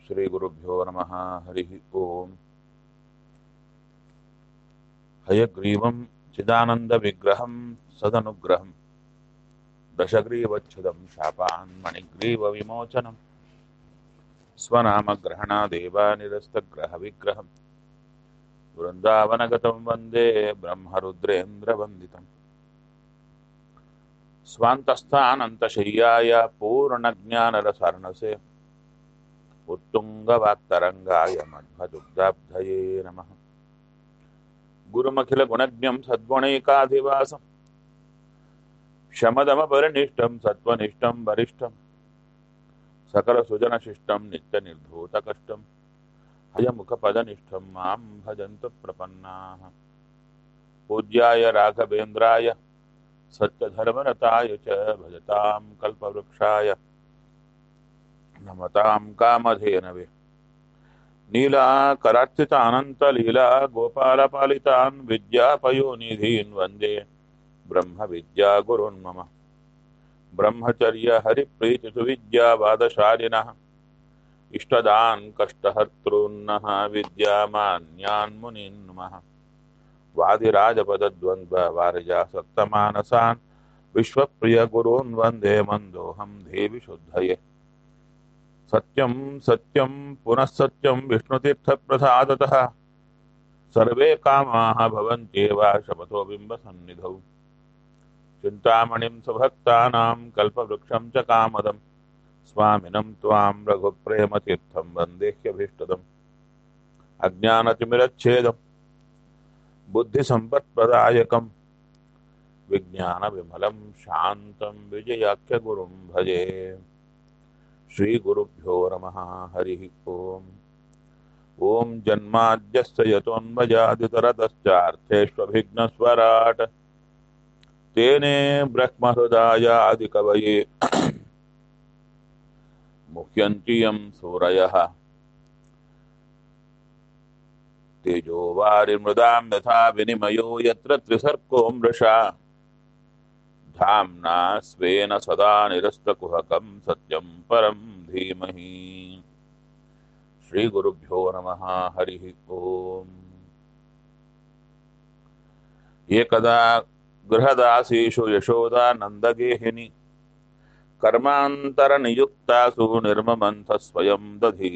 श्रीगुरुभ्यो नमः हरिः ओम् हयग्रीवं चिदानन्दविग्रहं सदनुग्रहं दशग्रीवच्छुदं शापान्मणिग्रीवविमोचनं स्वनामग्रहणादेव निरस्तग्रहविग्रहं वृन्दावनगतं वन्दे ब्रह्मरुद्रेन्द्रवन्दितम् स्वान्तस्थानन्तशय्याय पूर्णज्ञानरसर्णसे उत्तुङ्गवाक्तरङ्गाय मध्वदुग्धाब्धये नमः गुरुमखिलगुणज्ञं सद्गुणैकाधिवासं शमदमपरिनिष्टं सत्त्वनिष्ठं वरिष्ठं सकलसुजनशिष्टं नित्यनिर्धूतकष्टं हयमुखपदनिष्ठं मां भजन्तु प्रपन्नाः पूज्याय राघवेन्द्राय सत्यधर्मरताय च भजतां कल्पवृक्षाय नमतां कामधेनवे नीलाकरार्चितानन्तलीला गोपालपालितान् विद्यापयोनिधीन् वन्दे ब्रह्मविद्यागुरुन् मम ब्रह्मचर्यहरिप्रीतिसुविद्यावादशालिनः इष्टदान् कष्टहर्तॄन्नः विद्यामान्यान् मुनीन् नमः वादिराजपदद्वन्द्ववारिजासक्तमानसान् विश्वप्रियगुरून् वन्दे मन्दोऽहं देवि शुद्धये सत्यं सत्यं पुनः सत्यं विष्णुतीर्थप्रसादतः सर्वे कामाः भवन्त्येव शपथो बिम्बसन्निधौ चिन्तामणिं सुभक्तानां कल्पवृक्षं च कामदं स्वामिनं त्वां रघुप्रेमतीर्थं वन्देह्यभीष्टदम् अज्ञानतिमिरच्छेदम् बुद्धिसम्पत्प्रदायकं विज्ञानविमलं शान्तं विजयाख्यगुरुं भजे श्रीगुरुभ्यो नमः हरिः ओम् ॐ जन्माद्यस्य यतोन्मजादितरतश्चार्थेष्वभिघ्नस्वराट् तेने ब्रह्महृदायादिकवये मुह्यन्ति यं सूरयः तेजो वारिमृदां यथा विनिमयो यत्र त्रिसर्गो मृषा धाम्ना स्वेन सदा निरस्तकुहकं सत्यं परं धीमहि श्रीगुरुभ्यो नमः हरिः ओम् एकदा गृहदासीषु यशोदानन्दगेहिनि ಕರ್ಮಾಂತರನಿಯುಕ್ತಾಸು ನಿರ್ಮಮಂಥ ಸ್ವಯಂ ದಧಿ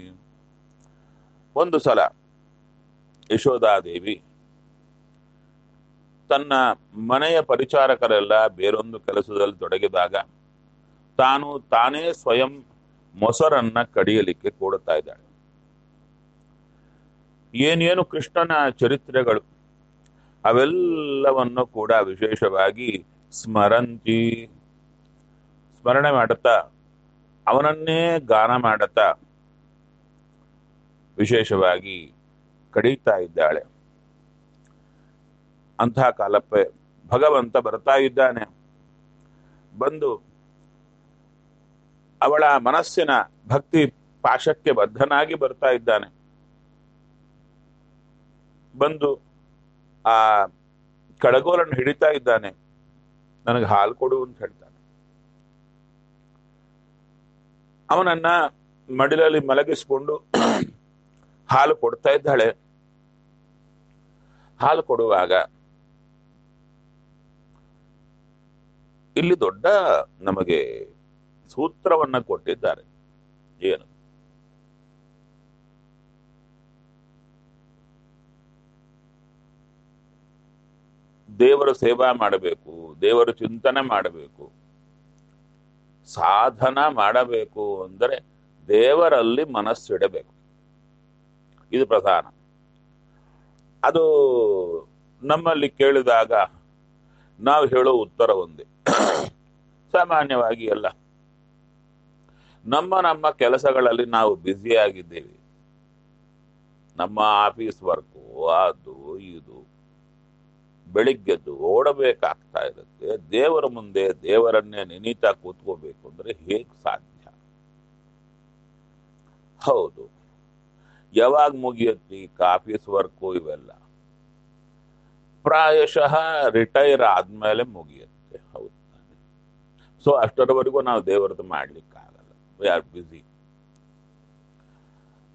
ಒಂದು ಸಲ ಯಶೋದಾದೇವಿ ತನ್ನ ಮನೆಯ ಪರಿಚಾರಕರೆಲ್ಲ ಬೇರೊಂದು ಕೆಲಸದಲ್ಲಿ ತೊಡಗಿದಾಗ ತಾನು ತಾನೇ ಸ್ವಯಂ ಮೊಸರನ್ನ ಕಡಿಯಲಿಕ್ಕೆ ಕೊಡುತ್ತಾ ಇದ್ದಾಳೆ ಏನೇನು ಕೃಷ್ಣನ ಚರಿತ್ರೆಗಳು ಅವೆಲ್ಲವನ್ನು ಕೂಡ ವಿಶೇಷವಾಗಿ ಸ್ಮರಂತಿ ಸ್ಮರಣೆ ಮಾಡುತ್ತಾ ಅವನನ್ನೇ ಗಾನ ಮಾಡುತ್ತಾ ವಿಶೇಷವಾಗಿ ಕಡಿತಾ ಇದ್ದಾಳೆ ಅಂತಹ ಕಾಲಕ್ಕೆ ಭಗವಂತ ಬರ್ತಾ ಇದ್ದಾನೆ ಬಂದು ಅವಳ ಮನಸ್ಸಿನ ಭಕ್ತಿ ಪಾಶಕ್ಕೆ ಬದ್ಧನಾಗಿ ಬರ್ತಾ ಇದ್ದಾನೆ ಬಂದು ಆ ಕಡಗೋಲನ್ನು ಹಿಡಿತಾ ಇದ್ದಾನೆ ನನಗೆ ಹಾಲು ಕೊಡು ಅಂತ ಹೇಳ್ತಾನೆ ಅವನನ್ನ ಮಡಿಲಲ್ಲಿ ಮಲಗಿಸ್ಕೊಂಡು ಹಾಲು ಕೊಡ್ತಾ ಇದ್ದಾಳೆ ಹಾಲು ಕೊಡುವಾಗ ಇಲ್ಲಿ ದೊಡ್ಡ ನಮಗೆ ಸೂತ್ರವನ್ನ ಕೊಟ್ಟಿದ್ದಾರೆ ಏನು ದೇವರ ಸೇವಾ ಮಾಡಬೇಕು ದೇವರ ಚಿಂತನೆ ಮಾಡಬೇಕು ಸಾಧನ ಮಾಡಬೇಕು ಅಂದರೆ ದೇವರಲ್ಲಿ ಮನಸ್ಸಿಡಬೇಕು ಇದು ಪ್ರಧಾನ ಅದು ನಮ್ಮಲ್ಲಿ ಕೇಳಿದಾಗ ನಾವು ಹೇಳೋ ಉತ್ತರ ಒಂದೇ ಸಾಮಾನ್ಯವಾಗಿ ಎಲ್ಲ ನಮ್ಮ ನಮ್ಮ ಕೆಲಸಗಳಲ್ಲಿ ನಾವು ಬ್ಯುಸಿ ಆಗಿದ್ದೇವೆ ನಮ್ಮ ಆಫೀಸ್ ವರ್ಕು ಅದು ಇದು ಬೆಳಿಗ್ಗೆದ್ದು ಓಡಬೇಕಾಗ್ತಾ ಇರುತ್ತೆ ದೇವರ ಮುಂದೆ ದೇವರನ್ನೇ ನೆನೀತಾ ಕೂತ್ಕೋಬೇಕು ಅಂದ್ರೆ ಹೇಗ್ ಸಾಧ್ಯ ಹೌದು ಯಾವಾಗ ಮುಗಿಯತ್ತಿ ಆಫೀಸ್ ವರ್ಕು ಇವೆಲ್ಲ ಪ್ರಾಯಶಃ ರಿಟೈರ್ ಆದ್ಮೇಲೆ ಮುಗಿಯುತ್ತೆ ಹೌದು ಸೊ ಅಷ್ಟರವರೆಗೂ ನಾವು ದೇವರದ್ದು ಮಾಡ್ಲಿಕ್ಕಾಗಲ್ಲ ವಿ ಆರ್ ಬ್ಯುಸಿ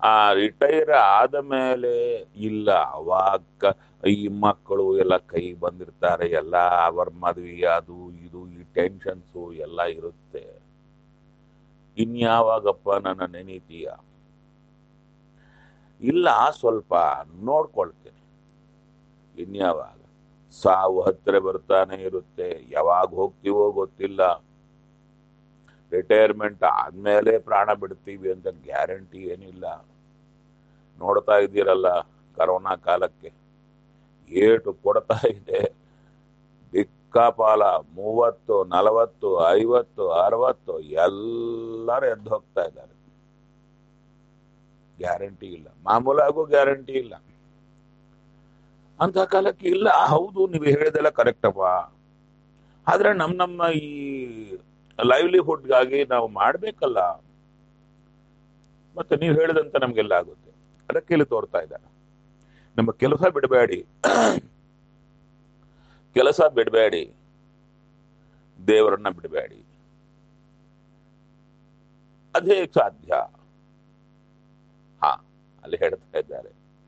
ಆ ರಿಟೈರ್ ಆದ ಮೇಲೆ ಇಲ್ಲ ಅವಾಗ ಈ ಮಕ್ಕಳು ಎಲ್ಲ ಕೈ ಬಂದಿರ್ತಾರೆ ಎಲ್ಲ ಅವರ ಮದ್ವೆ ಅದು ಇದು ಈ ಟೆನ್ಷನ್ಸು ಎಲ್ಲ ಇರುತ್ತೆ ಇನ್ಯಾವಾಗಪ್ಪ ನನ್ನ ನೆನೀತೀಯ ಇಲ್ಲ ಸ್ವಲ್ಪ ನೋಡ್ಕೊಳ್ತೀನಿ ಇನ್ಯಾವಾಗ ಸಾವು ಹತ್ತಿರ ಬರ್ತಾನೆ ಇರುತ್ತೆ ಯಾವಾಗ ಹೋಗ್ತೀವೋ ಗೊತ್ತಿಲ್ಲ ರಿಟೈರ್ಮೆಂಟ್ ಆದ್ಮೇಲೆ ಪ್ರಾಣ ಬಿಡ್ತೀವಿ ಅಂತ ಗ್ಯಾರಂಟಿ ಏನಿಲ್ಲ ನೋಡ್ತಾ ಇದ್ದೀರಲ್ಲ ಕರೋನಾ ಕಾಲಕ್ಕೆ ಏಟು ಕೊಡ್ತಾ ಇದೆ ದಿಕ್ಕಾಪಾಲ ಮೂವತ್ತು ನಲವತ್ತು ಐವತ್ತು ಅರವತ್ತು ಎಲ್ಲರೂ ಎದ್ದು ಹೋಗ್ತಾ ಇದ್ದಾರೆ ಗ್ಯಾರಂಟಿ ಇಲ್ಲ ಮಾಮೂಲಾಗೂ ಗ್ಯಾರಂಟಿ ಇಲ್ಲ ಅಂತ ಕಾಲಕ್ಕೆ ಇಲ್ಲ ಹೌದು ನೀವು ಹೇಳಿದೆಲ್ಲ ಕರೆಕ್ಟಪ್ಪ ಆದ್ರೆ ನಮ್ ನಮ್ಮ ಈ ಲೈವ್ಲಿಹುಡ್ಗಾಗಿ ನಾವು ಮಾಡ್ಬೇಕಲ್ಲ ಮತ್ತೆ ನೀವು ಹೇಳಿದಂತೆ ನಮ್ಗೆಲ್ಲ ಆಗುತ್ತೆ ಅದಕ್ಕೆ ಇಲ್ಲಿ ತೋರ್ತಾ ಇದ್ದಾರೆ ನಮ್ಮ ಕೆಲಸ ಬಿಡಬೇಡಿ ಕೆಲಸ ಬಿಡಬೇಡಿ ದೇವರನ್ನ ಬಿಡಬೇಡಿ ಅದೇ ಸಾಧ್ಯ ಹಾ ಅಲ್ಲಿ ಹೇಳ್ತಾ ಇದ್ದಾರೆ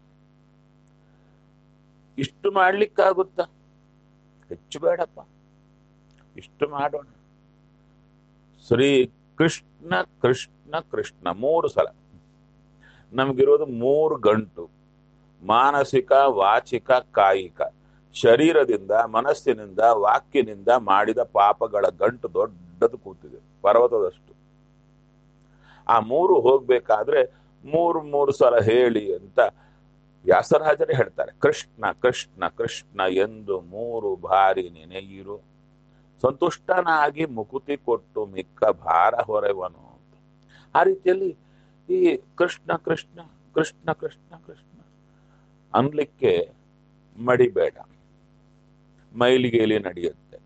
ಇಷ್ಟು ಮಾಡ್ಲಿಕ್ಕಾಗುತ್ತಾ ಹೆಚ್ಚು ಬೇಡಪ್ಪ ಇಷ್ಟು ಮಾಡೋಣ ಶ್ರೀ ಕೃಷ್ಣ ಕೃಷ್ಣ ಕೃಷ್ಣ ಮೂರು ಸಲ ನಮ್ಗಿರೋದು ಮೂರು ಗಂಟು ಮಾನಸಿಕ ವಾಚಿಕ ಕಾಯಿಕ ಶರೀರದಿಂದ ಮನಸ್ಸಿನಿಂದ ವಾಕ್ಯನಿಂದ ಮಾಡಿದ ಪಾಪಗಳ ಗಂಟು ದೊಡ್ಡದು ಕೂತಿದೆ ಪರ್ವತದಷ್ಟು ಆ ಮೂರು ಹೋಗ್ಬೇಕಾದ್ರೆ ಮೂರು ಮೂರು ಸಲ ಹೇಳಿ ಅಂತ ವ್ಯಾಸರಾಜರೇ ಹೇಳ್ತಾರೆ ಕೃಷ್ಣ ಕೃಷ್ಣ ಕೃಷ್ಣ ಎಂದು ಮೂರು ಬಾರಿ ನೆನೆಯಿರು ಸಂತುಷ್ಟನಾಗಿ ಮುಕುತಿ ಕೊಟ್ಟು ಮಿಕ್ಕ ಭಾರ ಹೊರೆವನು ಅಂತ ಆ ರೀತಿಯಲ್ಲಿ ಈ ಕೃಷ್ಣ ಕೃಷ್ಣ ಕೃಷ್ಣ ಕೃಷ್ಣ ಕೃಷ್ಣ ಅನ್ಲಿಕ್ಕೆ ಮಡಿಬೇಡ ಮೈಲಿಗೇಲಿ ನಡೆಯುತ್ತೆ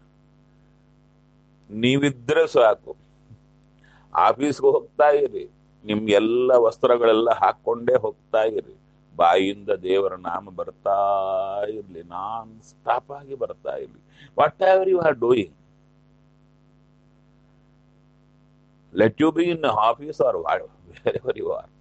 ನೀವಿದ್ರೆ ಸಾಕು ಆಫೀಸ್ಗೆ ಹೋಗ್ತಾ ಇರಿ ನಿಮ್ ಎಲ್ಲ ವಸ್ತ್ರಗಳೆಲ್ಲ ಹಾಕೊಂಡೇ ಹೋಗ್ತಾ ಇರಿ ಬಾಯಿಂದ ದೇವರ ನಾಮ ಬರ್ತಾ ಇರ್ಲಿ ನಾನ್ ಸ್ಟಾಪ್ ಆಗಿ ಬರ್ತಾ ಇರ್ಲಿ whatever you are doing let you be in office or wherever you are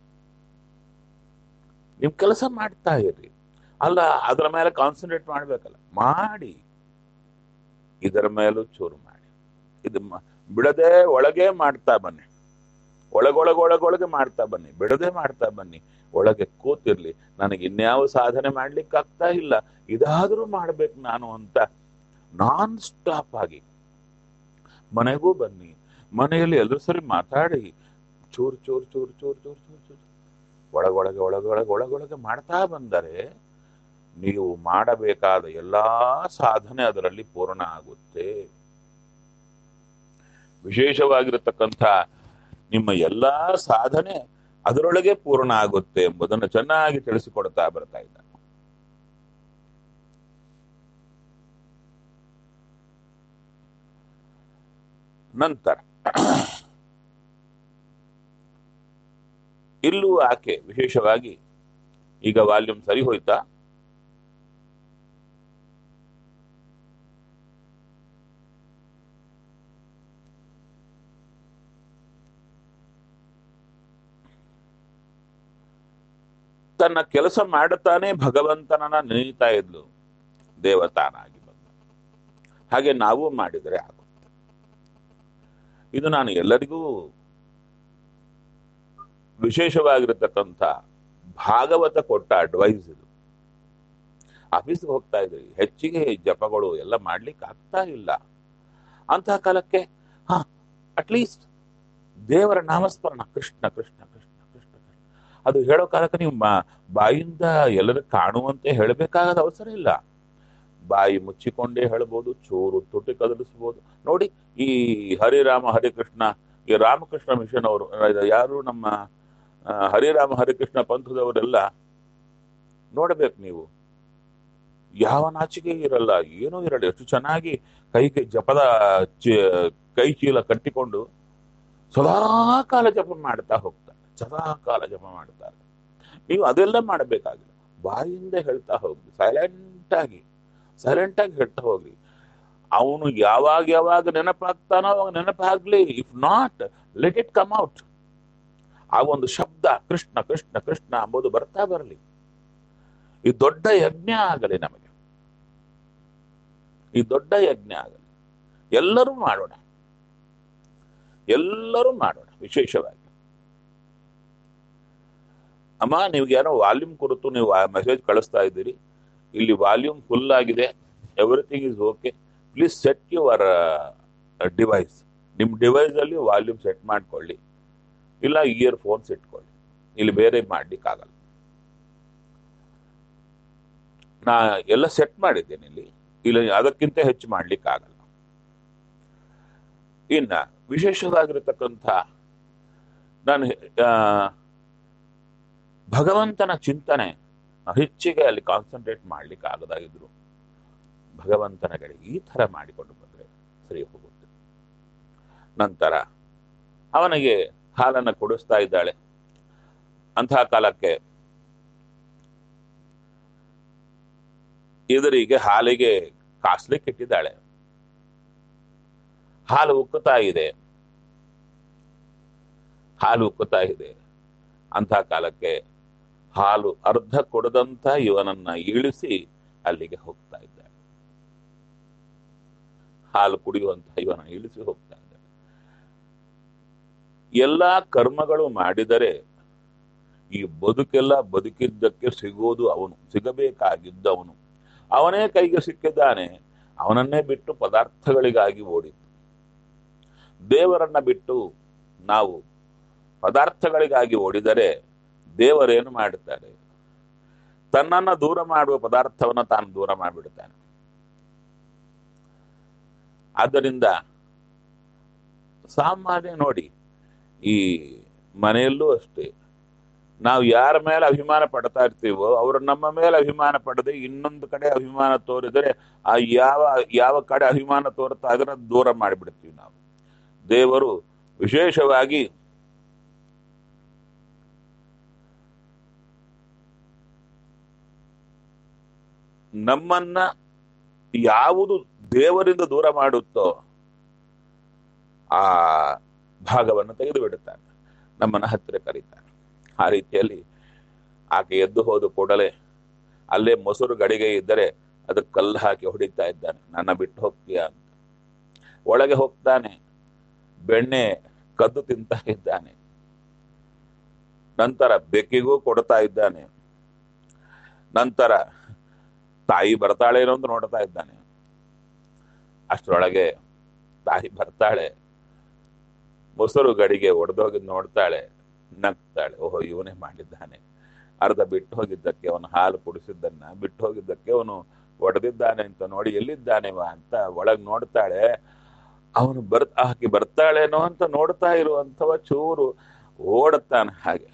ನಿಮ್ ಕೆಲಸ ಮಾಡ್ತಾ ಇರ್ರಿ ಅಲ್ಲ ಅದರ ಮೇಲೆ ಕಾನ್ಸಂಟ್ರೇಟ್ ಮಾಡ್ಬೇಕಲ್ಲ ಮಾಡಿ ಇದರ ಮೇಲೂ ಚೂರು ಮಾಡಿ ಇದು ಮ- ಬಿಡದೆ ಒಳಗೆ ಮಾಡ್ತಾ ಬನ್ನಿ ಒಳಗೊಳಗೊಳಗೊಳಗೆ ಮಾಡ್ತಾ ಬನ್ನಿ ಬಿಡದೆ ಮಾಡ್ತಾ ಬನ್ನಿ ಒಳಗೆ ಕೂತಿರ್ಲಿ ನನಗೆ ಇನ್ಯಾವ ಸಾಧನೆ ಮಾಡ್ಲಿಕ್ಕೆ ಆಗ್ತಾ ಇಲ್ಲ ಇದಾದ್ರೂ ಮಾಡ್ಬೇಕು ನಾನು ಅಂತ ನಾನ್ ಸ್ಟಾಪ್ ಆಗಿ ಮನೆಗೂ ಬನ್ನಿ ಮನೆಯಲ್ಲಿ ಎಲ್ಲರೂ ಸರಿ ಮಾತಾಡಿ ಚೂರ್ ಚೂರ್ ಚೂರ್ ಚೂರ್ ಚೂರ್ ಚೂರ್ ಚೂರ್ ಒಳಗೊಳಗೆ ಒಳಗೊಳಗೆ ಒಳಗೊಳಗೆ ಮಾಡ್ತಾ ಬಂದರೆ ನೀವು ಮಾಡಬೇಕಾದ ಎಲ್ಲಾ ಸಾಧನೆ ಅದರಲ್ಲಿ ಪೂರ್ಣ ಆಗುತ್ತೆ ವಿಶೇಷವಾಗಿರತಕ್ಕಂಥ ನಿಮ್ಮ ಎಲ್ಲಾ ಸಾಧನೆ ಅದರೊಳಗೆ ಪೂರ್ಣ ಆಗುತ್ತೆ ಎಂಬುದನ್ನು ಚೆನ್ನಾಗಿ ತಿಳಿಸಿಕೊಡ್ತಾ ಬರ್ತಾ ಇದ್ದ ನಂತರ ಇಲ್ಲೂ ಆಕೆ ವಿಶೇಷವಾಗಿ ಈಗ ವಾಲ್ಯೂಮ್ ಸರಿ ಹೋಯ್ತಾ ತನ್ನ ಕೆಲಸ ಮಾಡುತ್ತಾನೆ ಭಗವಂತನನ್ನ ನೆನೀತಾ ಇದ್ಲು ದೇವತಾನಾಗಿ ಬಂದ ಹಾಗೆ ನಾವು ಮಾಡಿದರೆ ಆಗುತ್ತೆ ಇದು ನಾನು ಎಲ್ಲರಿಗೂ ವಿಶೇಷವಾಗಿರತಕ್ಕಂಥ ಭಾಗವತ ಕೊಟ್ಟ ಅಡ್ವೈಸ್ ಇದು ಆಫೀಸ್ಗೆ ಹೋಗ್ತಾ ಇದ್ರಿ ಹೆಚ್ಚಿಗೆ ಜಪಗಳು ಎಲ್ಲ ಮಾಡ್ಲಿಕ್ಕೆ ಆಗ್ತಾ ಇಲ್ಲ ಅಂತಹ ಕಾಲಕ್ಕೆ ಹಾ ಅಟ್ಲೀಸ್ಟ್ ದೇವರ ನಾಮಸ್ಮರಣ ಕೃಷ್ಣ ಕೃಷ್ಣ ಕೃಷ್ಣ ಕೃಷ್ಣ ಕೃಷ್ಣ ಅದು ಹೇಳೋ ಕಾಲಕ್ಕೆ ನೀವು ಬಾ- ಬಾಯಿಂದ ಎಲ್ಲರೂ ಕಾಣುವಂತೆ ಹೇಳಬೇಕಾದ ಅವಸರ ಇಲ್ಲ ಬಾಯಿ ಮುಚ್ಚಿಕೊಂಡೇ ಹೇಳ್ಬೋದು ಚೂರು ತುಟಿ ಕದಲಿಸ್ಬೋದು ನೋಡಿ ಈ ಹರಿರಾಮ ಹರಿಕೃಷ್ಣ ಈ ರಾಮಕೃಷ್ಣ ಮಿಷನ್ ಅವರು ಇದು ಯಾರು ನಮ್ಮ ಆ, ಹರಿರಾಮ ಹರಿಕೃಷ್ಣ ಪಂಥದವರೆಲ್ಲ ನೋಡ್ಬೇಕು ನೀವು ಯಾವ ನಾಚಿಕೆ ಇರಲ್ಲ ಏನೂ ಇರಲ್ಲ ಎಷ್ಟು ಚೆನ್ನಾಗಿ ಕೈಗೆ ಜಪದ ಚ- ಕೈ ಚೀಲ ಕಟ್ಟಿಕೊಂಡು ಸದಾ ಕಾಲ ಜಪ ಮಾಡ್ತಾ ಹೋಗ್ತಾರೆ ಸದಾ ಕಾಲ ಜಪ ಮಾಡ್ತಾರೆ ನೀವು ಅದೆಲ್ಲ ಮಾಡಬೇಕಾಗಿಲ್ಲ ಬಾಯಿಂದ ಹೇಳ್ತಾ ಹೋಗಿ ಸೈಲೆಂಟ್ ಆಗಿ ಸೈಲೆಂಟ್ ಆಗಿ ಹೇಳ್ತಾ ಹೋಗಿ ಅವನು ಯಾವಾಗ ಯಾವಾಗ ನೆನಪಾಗ್ತಾನೋ ಅವಾಗ ನೆನಪಾಗ್ಲಿ if not let it come out ಆ ಒಂದು ಶಬ್ದ ಕೃಷ್ಣ ಕೃಷ್ಣ ಕೃಷ್ಣ ಎಂಬುದು ಬರ್ತಾ ಬರಲಿ ಈ ದೊಡ್ಡ ಯಜ್ಞ ಆಗಲಿ ನಮಗೆ ಈ ದೊಡ್ಡ ಯಜ್ಞ ಆಗಲಿ ಎಲ್ಲರೂ ಮಾಡೋಣ ಎಲ್ಲರೂ ಮಾಡೋಣ ವಿಶೇಷವಾಗಿ ಅಮ್ಮ ನಿಮ್ಗೆ ಏನೋ ವಾಲ್ಯೂಮ್ ಕುರಿತು ನೀವು ಮೆಸೇಜ್ ಕಳಿಸ್ತಾ ಇದ್ದೀರಿ ಇಲ್ಲಿ ವಾಲ್ಯೂಮ್ ಫುಲ್ ಆಗಿದೆ everything is okay please set your device ನಿಮ್ಮ ಡಿವೈಸ್ ಅಲ್ಲಿ ವಾಲ್ಯೂಮ್ ಸೆಟ್ ಮಾಡ್ಕೊಳ್ಳಿ ಇಲ್ಲ ಇಯರ್ ಫೋನ್ಸ್ ಇಟ್ಕೊಳ್ಳಿ ಇಲ್ಲಿ ಬೇರೆ ಮಾಡ್ಲಿಕ್ಕಾಗಲ್ಲ ನಾ ಎಲ್ಲ ಸೆಟ್ ಮಾಡಿದ್ದೇನೆ ಇಲ್ಲಿ ಇಲ್ಲಿ ಅದಕ್ಕಿಂತ ಹೆಚ್ಚು ಮಾಡ್ಲಿಕ್ಕಾಗಲ್ಲ ಇನ್ನ ವಿಶೇಷವಾಗಿರತಕ್ಕಂಥ ನಾನು ಆ, ಭಗವಂತನ ಚಿಂತನೆ ಹೆಚ್ಚಿಗೆ ಅಲ್ಲಿ ಕಾನ್ಸಂಟ್ರೇಟ್ ಮಾಡ್ಲಿಕ್ಕೆ ಆಗದಾಗಿದ್ರು ಭಗವಂತನ ಕಡೆ ಈ ತರ ಮಾಡಿಕೊಂಡು ಬಂದ್ರೆ ಸರಿ ಹೋಗುತ್ತೆ ನಂತರ ಅವನಿಗೆ ಹಾಲನ್ನು ಕೊಡಿಸ್ತಾ ಇದ್ದಾಳೆ ಅಂತಹ ಕಾಲಕ್ಕೆ ಎದುರಿಗೆ ಹಾಲಿಗೆ ಕಾಸ್ಲಿಕ್ಕೆ ಇಟ್ಟಿದ್ದಾಳೆ ಹಾಲು ಉಕ್ಕುತ್ತಾ ಇದೆ ಹಾಲು ಉಕ್ಕುತ್ತಾ ಇದೆ ಅಂಥ ಕಾಲಕ್ಕೆ ಹಾಲು ಅರ್ಧ ಕೊಡದಂತ ಇವನನ್ನ ಇಳಿಸಿ ಅಲ್ಲಿಗೆ ಹೋಗ್ತಾ ಇದ್ದಾಳೆ ಹಾಲು ಕುಡಿಯುವಂತ ಇವನ ಇಳಿಸಿ ಹೋಗ್ತಾ ಇದ್ದಾಳೆ ಎಲ್ಲಾ ಕರ್ಮಗಳು ಮಾಡಿದರೆ ಈ ಬದುಕೆಲ್ಲ ಬದುಕಿದ್ದಕ್ಕೆ ಸಿಗೋದು ಅವನು ಸಿಗಬೇಕಾಗಿದ್ದವನು ಅವನೇ ಕೈಗೆ ಸಿಕ್ಕಿದ್ದಾನೆ ಅವನನ್ನೇ ಬಿಟ್ಟು ಪದಾರ್ಥಗಳಿಗಾಗಿ ಓಡಿತು ದೇವರನ್ನ ಬಿಟ್ಟು ನಾವು ಪದಾರ್ಥಗಳಿಗಾಗಿ ಓಡಿದರೆ ದೇವರೇನು ಮಾಡುತ್ತಾರೆ ತನ್ನನ್ನ ದೂರ ಮಾಡುವ ಪದಾರ್ಥವನ್ನ ತಾನು ದೂರ ಮಾಡಿಬಿಡುತ್ತಾನೆ ಆದ್ದರಿಂದ ಸಾಮಾನ್ಯ ನೋಡಿ ಈ ಮನೆಯಲ್ಲೂ ಅಷ್ಟೇ ನಾವು ಯಾರ ಮೇಲೆ ಅಭಿಮಾನ ಪಡ್ತಾ ಇರ್ತೀವೋ ಅವರು ನಮ್ಮ ಮೇಲೆ ಅಭಿಮಾನ ಪಡದೆ ಇನ್ನೊಂದು ಕಡೆ ಅಭಿಮಾನ ತೋರಿದರೆ ಆ ಯಾವ ಯಾವ ಕಡೆ ಅಭಿಮಾನ ತೋರ್ತಾ ಅದನ್ನ ದೂರ ಮಾಡಿಬಿಡ್ತೀವಿ ನಾವು ದೇವರು ವಿಶೇಷವಾಗಿ ನಮ್ಮನ್ನ ಯಾವುದು ದೇವರಿಂದ ದೂರ ಮಾಡುತ್ತೋ ಆ ಭಾಗವನ್ನು ತೆಗೆದು ಬಿಡುತ್ತಾನೆ ನಮ್ಮನ್ನ ಹತ್ತಿರ ಕರೀತಾನೆ ಆ ರೀತಿಯಲ್ಲಿ ಆಕೆ ಎದ್ದು ಹೋದ ಕೂಡಲೇ ಅಲ್ಲೇ ಮೊಸರು ಗಡಿಗೆ ಇದ್ದರೆ ಅದಕ್ಕೆ ಕಲ್ಲು ಹಾಕಿ ಹೊಡಿತಾ ಇದ್ದಾನೆ ನನ್ನ ಬಿಟ್ಟು ಹೋಗ್ತೀಯಾ ಅಂತ ಒಳಗೆ ಹೋಗ್ತಾನೆ ಬೆಣ್ಣೆ ಕದ್ದು ತಿಂತಾ ಇದ್ದಾನೆ ನಂತರ ಬೆಕ್ಕಿಗೂ ಕೊಡ್ತಾ ಇದ್ದಾನೆ ನಂತರ ತಾಯಿ ಬರ್ತಾಳೇನೋ ಅಂತ ನೋಡ್ತಾ ಇದ್ದಾನೆ ಅಷ್ಟರೊಳಗೆ ತಾಯಿ ಬರ್ತಾಳೆ ಮೊಸರು ಗಡಿಗೆ ಒಡೆದೋಗಿ ನೋಡ್ತಾಳೆ ನಗ್ತಾಳೆ ಓಹೋ ಇವನೇ ಮಾಡಿದ್ದಾನೆ ಅರ್ಧ ಬಿಟ್ಟು ಹೋಗಿದ್ದಕ್ಕೆ ಅವನು ಹಾಲು ಕುಡಿಸಿದ್ದನ್ನ ಬಿಟ್ಟು ಹೋಗಿದ್ದಕ್ಕೆ ಅವನು ಒಡೆದಿದ್ದಾನೆ ಅಂತ ನೋಡಿ ಎಲ್ಲಿದ್ದಾನೆವ ಅಂತ ಒಳಗ್ ನೋಡ್ತಾಳೆ ಅವನು ಬರ್ ಆಕೆ ಬರ್ತಾಳೇನೋ ಅಂತ ನೋಡ್ತಾ ಇರುವಂತವ ಚೂರು ಓಡುತ್ತಾನೆ ಹಾಗೆ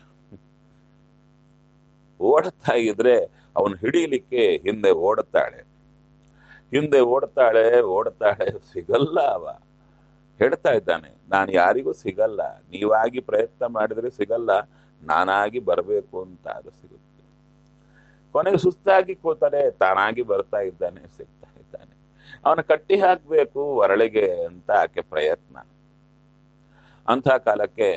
ಓಡುತ್ತಾ ಇದ್ರೆ ಅವನು ಹಿಡೀಲಿಕ್ಕೆ ಹಿಂದೆ ಓಡುತ್ತಾಳೆ ಹಿಂದೆ ಓಡ್ತಾಳೆ ಓಡ್ತಾಳೆ ಸಿಗಲ್ಲ ಅವ ಹೇಳ್ತಾ ಇದ್ದಾನೆ ನಾನು ಯಾರಿಗೂ ಸಿಗಲ್ಲ ನೀವಾಗಿ ಪ್ರಯತ್ನ ಮಾಡಿದ್ರೆ ಸಿಗಲ್ಲ ನಾನಾಗಿ ಬರಬೇಕು ಅಂತ ಅದು ಸಿಗುತ್ತೆ ಕೊನೆಗೆ ಸುಸ್ತಾಗಿ ಕೂತರೆ ತಾನಾಗಿ ಬರ್ತಾ ಇದ್ದಾನೆ ಸಿಗ್ತಾ ಇದ್ದಾನೆ ಅವನ ಕಟ್ಟಿ ಹಾಕ್ಬೇಕು ಒರಳಿಗೆ ಅಂತ ಆಕೆ ಪ್ರಯತ್ನ ಅಂಥ ಕಾಲಕ್ಕೆ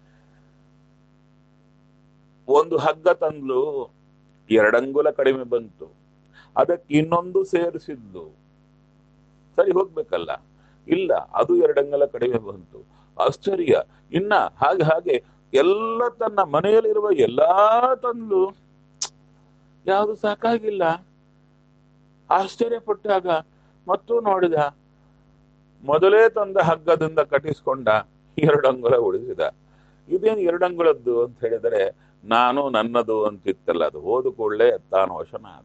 ಒಂದು ಹಗ್ಗ ತಂದ್ಲು ಎರಡಂಗುಲ ಕಡಿಮೆ ಬಂತು ಅದಕ್ಕೆ ಇನ್ನೊಂದು ಸೇರಿಸಿದ್ಲು ಸರಿ ಹೋಗ್ಬೇಕಲ್ಲ ಇಲ್ಲ ಅದು ಎರಡಂಗಲ ಕಡಿಮೆ ಬಂತು ಆಶ್ಚರ್ಯ ಇನ್ನ ಹಾಗೆ ಹಾಗೆ ಎಲ್ಲ ತನ್ನ ಮನೆಯಲ್ಲಿರುವ ಎಲ್ಲಾ ತಂದ್ಲು ಯಾವುದು ಸಾಕಾಗಿಲ್ಲ ಆಶ್ಚರ್ಯಪಟ್ಟಾಗ ಮತ್ತು ನೋಡಿದ ಮೊದಲೇ ತಂದ ಹಗ್ಗದಿಂದ ಕಟ್ಟಿಸ್ಕೊಂಡ ಎರಡಂಗುಲ ಉಳಿಸಿದ ಇದೇನು ಎರಡಂಗುಳದ್ದು ಅಂತ ಹೇಳಿದರೆ ನಾನು ನನ್ನದು ಅಂತಿತ್ತಲ್ಲ ಅದು ಹೋದ ಕೂಡಲೇ ತಾನು ವಶನಾದ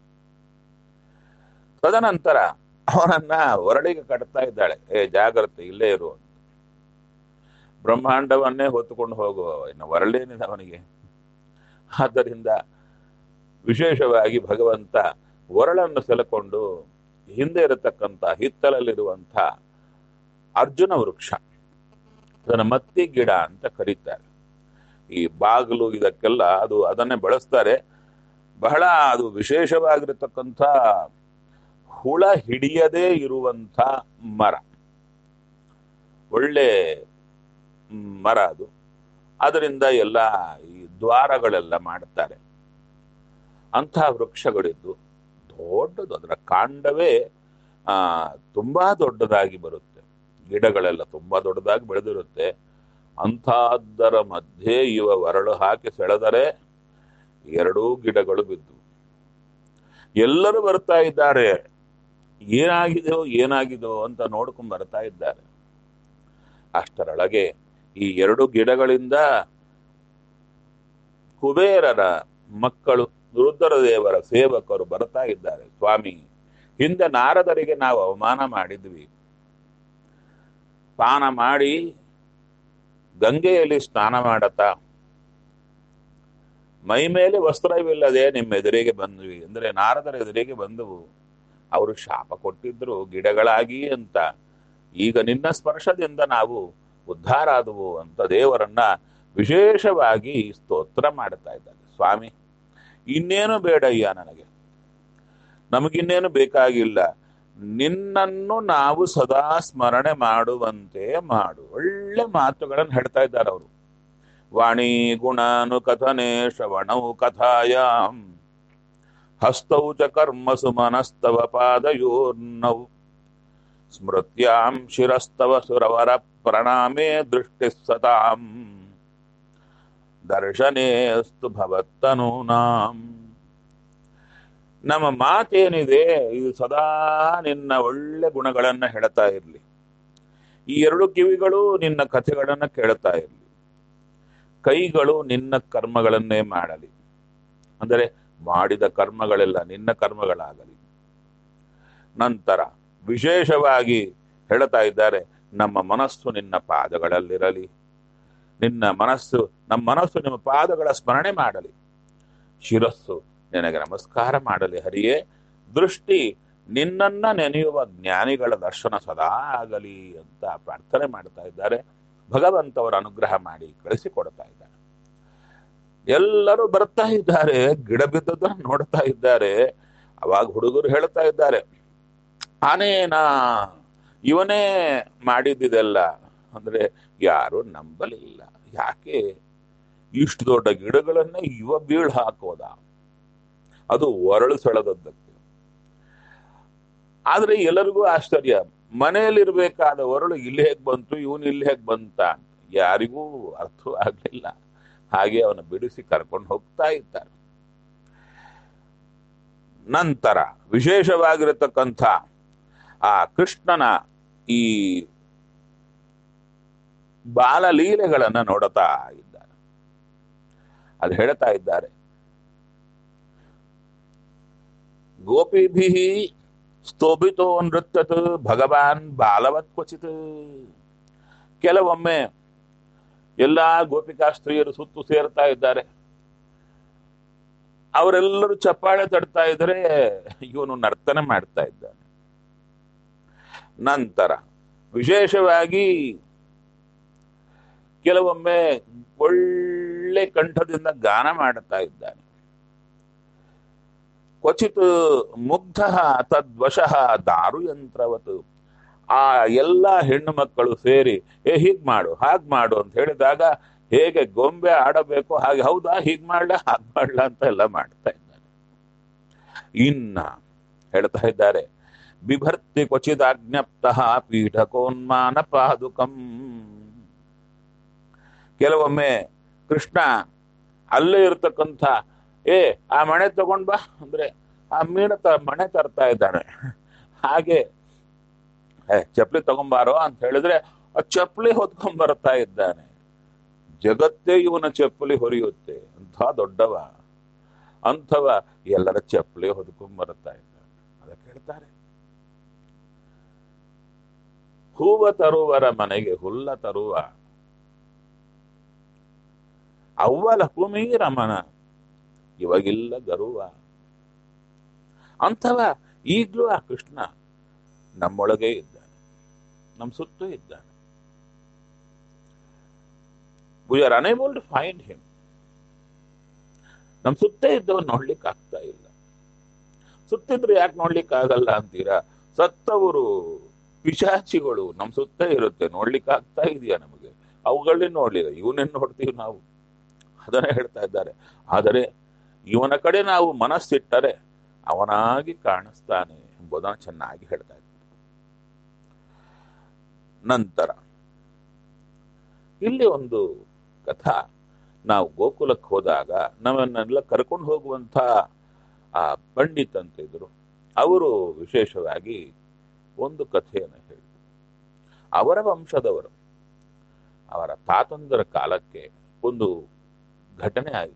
ತದನಂತರ ಅವನನ್ನ ಹೊರಡಿಗೆ ಕಟ್ತಾ ಇದ್ದಾಳೆ ಏ ಜಾಗ್ರತೆ ಇಲ್ಲೇ ಇರು ಅಂತ ಬ್ರಹ್ಮಾಂಡವನ್ನೇ ಹೊತ್ತುಕೊಂಡು ಹೋಗುವ ಇನ್ನು ಹೊರಳೇನಿದೆ ಅವನಿಗೆ ಆದ್ದರಿಂದ ವಿಶೇಷವಾಗಿ ಭಗವಂತ ಒರಳನ್ನು ಸೆಲಕೊಂಡು ಹಿಂದೆ ಇರತಕ್ಕಂಥ ಹಿತ್ತಲಲ್ಲಿರುವಂಥ ಅರ್ಜುನ ವೃಕ್ಷ ಅದನ್ನ ಮತ್ತಿ ಗಿಡ ಅಂತ ಕರೀತಾರೆ ಈ ಬಾಗಿಲು ಇದಕ್ಕೆಲ್ಲ ಅದು ಅದನ್ನೇ ಬಳಸ್ತಾರೆ ಬಹಳ ಅದು ವಿಶೇಷವಾಗಿರತಕ್ಕಂಥ ಹುಳ ಹಿಡಿಯದೇ ಇರುವಂಥ ಮರ ಒಳ್ಳೆ ಮರ ಅದು ಅದರಿಂದ ಎಲ್ಲ ಈ ದ್ವಾರಗಳೆಲ್ಲ ಮಾಡ್ತಾರೆ ಅಂಥ ವೃಕ್ಷಗಳಿದ್ದು ದೊಡ್ಡದು ಅದರ ಕಾಂಡವೇ ಆ ತುಂಬಾ ದೊಡ್ಡದಾಗಿ ಬರುತ್ತೆ ಗಿಡಗಳೆಲ್ಲ ತುಂಬಾ ದೊಡ್ಡದಾಗಿ ಬೆಳೆದಿರುತ್ತೆ ಅಂಥದ್ದರ ಮಧ್ಯೆ ಇವ ಒರಳು ಹಾಕಿ ಸೆಳೆದರೆ ಎರಡೂ ಗಿಡಗಳು ಬಿದ್ದು ಎಲ್ಲರೂ ಬರ್ತಾ ಇದ್ದಾರೆ ಏನಾಗಿದೆಯೋ ಏನಾಗಿದೋ ಅಂತ ನೋಡ್ಕೊಂಡ್ ಬರ್ತಾ ಇದ್ದಾರೆ ಅಷ್ಟರೊಳಗೆ ಈ ಎರಡು ಗಿಡಗಳಿಂದ ಕುಬೇರರ ಮಕ್ಕಳು ರುದ್ರ ದೇವರ ಸೇವಕರು ಬರ್ತಾ ಇದ್ದಾರೆ ಸ್ವಾಮಿ ಹಿಂದೆ ನಾರದರಿಗೆ ನಾವು ಅವಮಾನ ಮಾಡಿದ್ವಿ ಸ್ನಾನ ಮಾಡಿ ಗಂಗೆಯಲ್ಲಿ ಸ್ನಾನ ಮಾಡತಾ ಮೈ ಮೇಲೆ ವಸ್ತ್ರವಿಲ್ಲದೆ ನಿಮ್ಮ ಎದುರಿಗೆ ಬಂದ್ವಿ ಅಂದ್ರೆ ನಾರದರ ಎದುರಿಗೆ ಬಂದವು ಅವರು ಶಾಪ ಕೊಟ್ಟಿದ್ರು ಗಿಡಗಳಾಗಿ ಅಂತ ಈಗ ನಿನ್ನ ಸ್ಪರ್ಶದಿಂದ ನಾವು ಉದ್ಧಾರ ಆದವು ಅಂತ ದೇವರನ್ನ ವಿಶೇಷವಾಗಿ ಸ್ತೋತ್ರ ಮಾಡ್ತಾ ಇದ್ದಾರೆ ಸ್ವಾಮಿ ಇನ್ನೇನು ಬೇಡಯ್ಯ ನನಗೆ ನಮಗಿನ್ನೇನು ಬೇಕಾಗಿಲ್ಲ ನಿನ್ನನ್ನು ನಾವು ಸದಾ ಸ್ಮರಣೆ ಮಾಡುವಂತೆ ಮಾಡು ಒಳ್ಳೆ ಮಾತುಗಳನ್ನು ಹೇಳ್ತಾ ಇದ್ದಾರೆ ಅವರು ವಾಣಿ ಗುಣಾನು ಕಥನೆ ಶ್ರವಣೌ ಕಥಾಯಾಂ ಹಸ್ತೌ ಚ ಕರ್ಮಸು ಮನಸ್ತವ ಪಾದಯೋರ್ನೌ ಸ್ಮೃತ್ಯಾಂ ಶಿರಸ್ತವ ಸುರವರ ಪ್ರಣಾಮೇ ದೃಷ್ಟಿ ಸತಾಂ ದರ್ಶನೇಸ್ತು ಭವತ್ತನೂನಾಂ ನಮ್ಮ ಮಾತೇನಿದೆ ಇದು ಸದಾ ನಿನ್ನ ಒಳ್ಳೆ ಗುಣಗಳನ್ನ ಹೇಳ್ತಾ ಇರಲಿ ಈ ಎರಡು ಕಿವಿಗಳು ನಿನ್ನ ಕಥೆಗಳನ್ನ ಕೇಳ್ತಾ ಇರಲಿ ಕೈಗಳು ನಿನ್ನ ಕರ್ಮಗಳನ್ನೇ ಮಾಡಲಿ ಅಂದರೆ ಮಾಡಿದ ಕರ್ಮಗಳೆಲ್ಲ ನಿನ್ನ ಕರ್ಮಗಳಾಗಲಿ ನಂತರ ವಿಶೇಷವಾಗಿ ಹೇಳ್ತಾ ಇದ್ದಾರೆ ನಮ್ಮ ಮನಸ್ಸು ನಿನ್ನ ಪಾದಗಳಲ್ಲಿರಲಿ ನಿನ್ನ ಮನಸ್ಸು ನಮ್ಮ ಮನಸ್ಸು ನಿಮ್ಮ ಪಾದಗಳ ಸ್ಮರಣೆ ಮಾಡಲಿ ಶಿರಸ್ಸು ನಿನಗೆ ನಮಸ್ಕಾರ ಮಾಡಲಿ ಹರಿಯೇ ದೃಷ್ಟಿ ನಿನ್ನನ್ನ ನೆನೆಯುವ ಜ್ಞಾನಿಗಳ ದರ್ಶನ ಸದಾ ಆಗಲಿ ಅಂತ ಪ್ರಾರ್ಥನೆ ಮಾಡ್ತಾ ಇದ್ದಾರೆ ಭಗವಂತವರ ಅನುಗ್ರಹ ಮಾಡಿ ಕಳಿಸಿಕೊಡ್ತಾ ಇದ್ದಾರೆ ಎಲ್ಲರೂ ಬರ್ತಾ ಇದ್ದಾರೆ ಗಿಡ ಬಿದ್ದದನ್ನ ನೋಡ್ತಾ ಇದ್ದಾರೆ ಅವಾಗ ಹುಡುಗರು ಹೇಳ್ತಾ ಇದ್ದಾರೆ ಆನೇನಾ ಇವನೇ ಮಾಡಿದ್ದಿದೆಲ್ಲ ಅಂದ್ರೆ ಯಾರು ನಂಬಲಿಲ್ಲ ಯಾಕೆ ಇಷ್ಟು ದೊಡ್ಡ ಗಿಡಗಳನ್ನ ಇವ ಬೀಳ್ ಹಾಕೋದ ಅದು ಒರಳು ಸೆಳೆದದ್ದಕ್ಕೆ ಆದ್ರೆ ಎಲ್ಲರಿಗೂ ಆಶ್ಚರ್ಯ ಮನೆಯಲ್ಲಿರ್ಬೇಕಾದ ಒರಳು ಇಲ್ಲಿ ಹೇಗ್ ಬಂತು ಇವನು ಇಲ್ಲಿ ಹೇಗ್ ಬಂತ ಅಂತ ಯಾರಿಗೂ ಅರ್ಥ ಆಗ್ಲಿಲ್ಲ ಹಾಗೆ ಅವನ ಬಿಡಿಸಿ ಕರ್ಕೊಂಡು ಹೋಗ್ತಾ ಇದ್ದಾರೆ ನಂತರ ವಿಶೇಷವಾಗಿರತಕ್ಕಂಥ ಆ ಕೃಷ್ಣನ ಈ ಬಾಲಲೀಲೆಗಳನ್ನ ನೋಡುತ್ತಾ ಇದ್ದಾರೆ ಅದು ಹೇಳ್ತಾ ಇದ್ದಾರೆ ಗೋಪಿಭಿ ಸ್ತೋಭಿತೋ ನೃತ್ಯತ್ ಭಗವಾನ್ ಬಾಲವತ್ ಕ್ವಚಿತ್ ಕೆಲವೊಮ್ಮೆ ಎಲ್ಲಾ ಗೋಪಿಕಾ ಸ್ತ್ರೀಯರು ಸುತ್ತು ಸೇರ್ತಾ ಇದ್ದಾರೆ ಅವರೆಲ್ಲರೂ ಚಪ್ಪಾಳೆ ತಡ್ತಾ ಇದ್ರೆ ಇವನು ನರ್ತನ ಮಾಡ್ತಾ ಇದ್ದಾನೆ ನಂತರ ವಿಶೇಷವಾಗಿ ಕೆಲವೊಮ್ಮೆ ಒಳ್ಳೆ ಕಂಠದಿಂದ ಗಾನ ಮಾಡುತ್ತಾ ಇದ್ದಾನೆ ಕ್ವಚಿತ್ ಮುಗ್ಧ ತದ್ವಶಃ ದಾರುಯಂತ್ರವತ್ ಆ ಎಲ್ಲ ಹೆಣ್ಣು ಮಕ್ಕಳು ಸೇರಿ ಏ ಹೀಗ್ ಮಾಡು ಹಾಗ್ ಮಾಡು ಅಂತ ಹೇಳಿದಾಗ ಹೇಗೆ ಗೊಂಬೆ ಆಡಬೇಕು ಹಾಗೆ ಹೌದಾ ಹೀಗ್ ಮಾಡ್ಲ ಹಾಗ್ ಮಾಡ್ಲ ಅಂತ ಎಲ್ಲ ಮಾಡ್ತಾ ಇದ್ದಾನೆ ಇನ್ನ ಹೇಳ್ತಾ ಇದ್ದಾರೆ ಬಿಭರ್ತಿ ಕ್ವಚಿದಾಜ್ಞಪ್ತ ಪೀಠಕೋನ್ಮಾನ ಪಾದುಕಂ ಕೆಲವೊಮ್ಮೆ ಕೃಷ್ಣ ಅಲ್ಲೇ ಇರ್ತಕ್ಕಂಥ ಏ ಆ ಮಣೆ ತಗೊಂಡ್ ಬಾ ಅಂದ್ರೆ ಆ ಮೀನ ತ ಮಣೆ ತರ್ತಾ ಇದ್ದಾನೆ ಹಾಗೆ ಏ ಚಪ್ಲಿ ತಗೊಂಬಾರೋ ಅಂತ ಹೇಳಿದ್ರೆ ಆ ಚಪ್ಪಲಿ ಹೊತ್ಕೊಂಡ್ ಬರ್ತಾ ಇದ್ದಾನೆ ಜಗತ್ತೇ ಇವನ ಚಪ್ಪಲಿ ಹೊರೆಯುತ್ತೆ ಅಂಥ ದೊಡ್ಡವ ಅಂಥವ ಎಲ್ಲರ ಚಪ್ಪಲಿ ಹೊದ್ಕೊಂಡ್ ಬರ್ತಾ ಇದ್ದಾನೆ ಅದಕ್ಕೆ ಹೇಳ್ತಾರೆ ಹೂವ ತರುವರ ಮನೆಗೆ ಹುಲ್ಲ ತರುವ ಅವ್ವಲ ಕುಮಿ ರಮಣ ಇವಾಗಿಲ್ಲ ಗರುವ ಅಂಥವ ಈಗ್ಲೂ ಆ ಕೃಷ್ಣ ನಮ್ಮೊಳಗೆ ಇದ್ದಾನೆ ನಮ್ಮ ಸುತ್ತೂ ಇದ್ದಾನೆ we are unable to find him ನಮ್ ಸುತ್ತೇ ಇದ್ದವನ್ ನೋಡ್ಲಿಕ್ಕೆ ಆಗ್ತಾ ಇಲ್ಲ ಸುತ್ತಿದ್ರೆ ಯಾಕೆ ನೋಡ್ಲಿಕ್ಕೆ ಆಗಲ್ಲ ಅಂತೀರಾ ಸತ್ತವರು ಪಿಶಾಚಿಗಳು ನಮ್ ಸುತ್ತ ಇರುತ್ತೆ ನೋಡ್ಲಿಕ್ಕೆ ಆಗ್ತಾ ಇದೆಯಾ ನಮಗೆ ಅವುಗಳನ್ನೇ ನೋಡ್ಲಿಲ್ಲ ಇವನೇನ್ ನೋಡ್ತೀವಿ ನಾವು ಅದನ್ನೇ ಹೇಳ್ತಾ ಇದ್ದಾರೆ ಆದರೆ ಇವನ ಕಡೆ ನಾವು ಮನಸ್ಸಿಟ್ಟರೆ ಅವನಾಗಿ ಕಾಣಿಸ್ತಾನೆ ಎಂಬುದನ್ನು ಚೆನ್ನಾಗಿ ಹೇಳ್ತಾ ಇದ್ದಾರೆ ನಂತರ ಇಲ್ಲಿ ಒಂದು ಕಥಾ ನಾವು ಗೋಕುಲಕ್ಕೆ ಹೋದಾಗ ನಮ್ಮನ್ನೆಲ್ಲ ಕರ್ಕೊಂಡು ಹೋಗುವಂತ ಆ ಪಂಡಿತ್ ಅಂತ ಇದ್ರು ಅವರು ವಿಶೇಷವಾಗಿ ಒಂದು ಕಥೆಯನ್ನು ಹೇಳಿದರು ಅವರ ವಂಶದವರು ಅವರ ತಾತಂದರ ಕಾಲಕ್ಕೆ ಒಂದು ಘಟನೆ ಆಯಿತು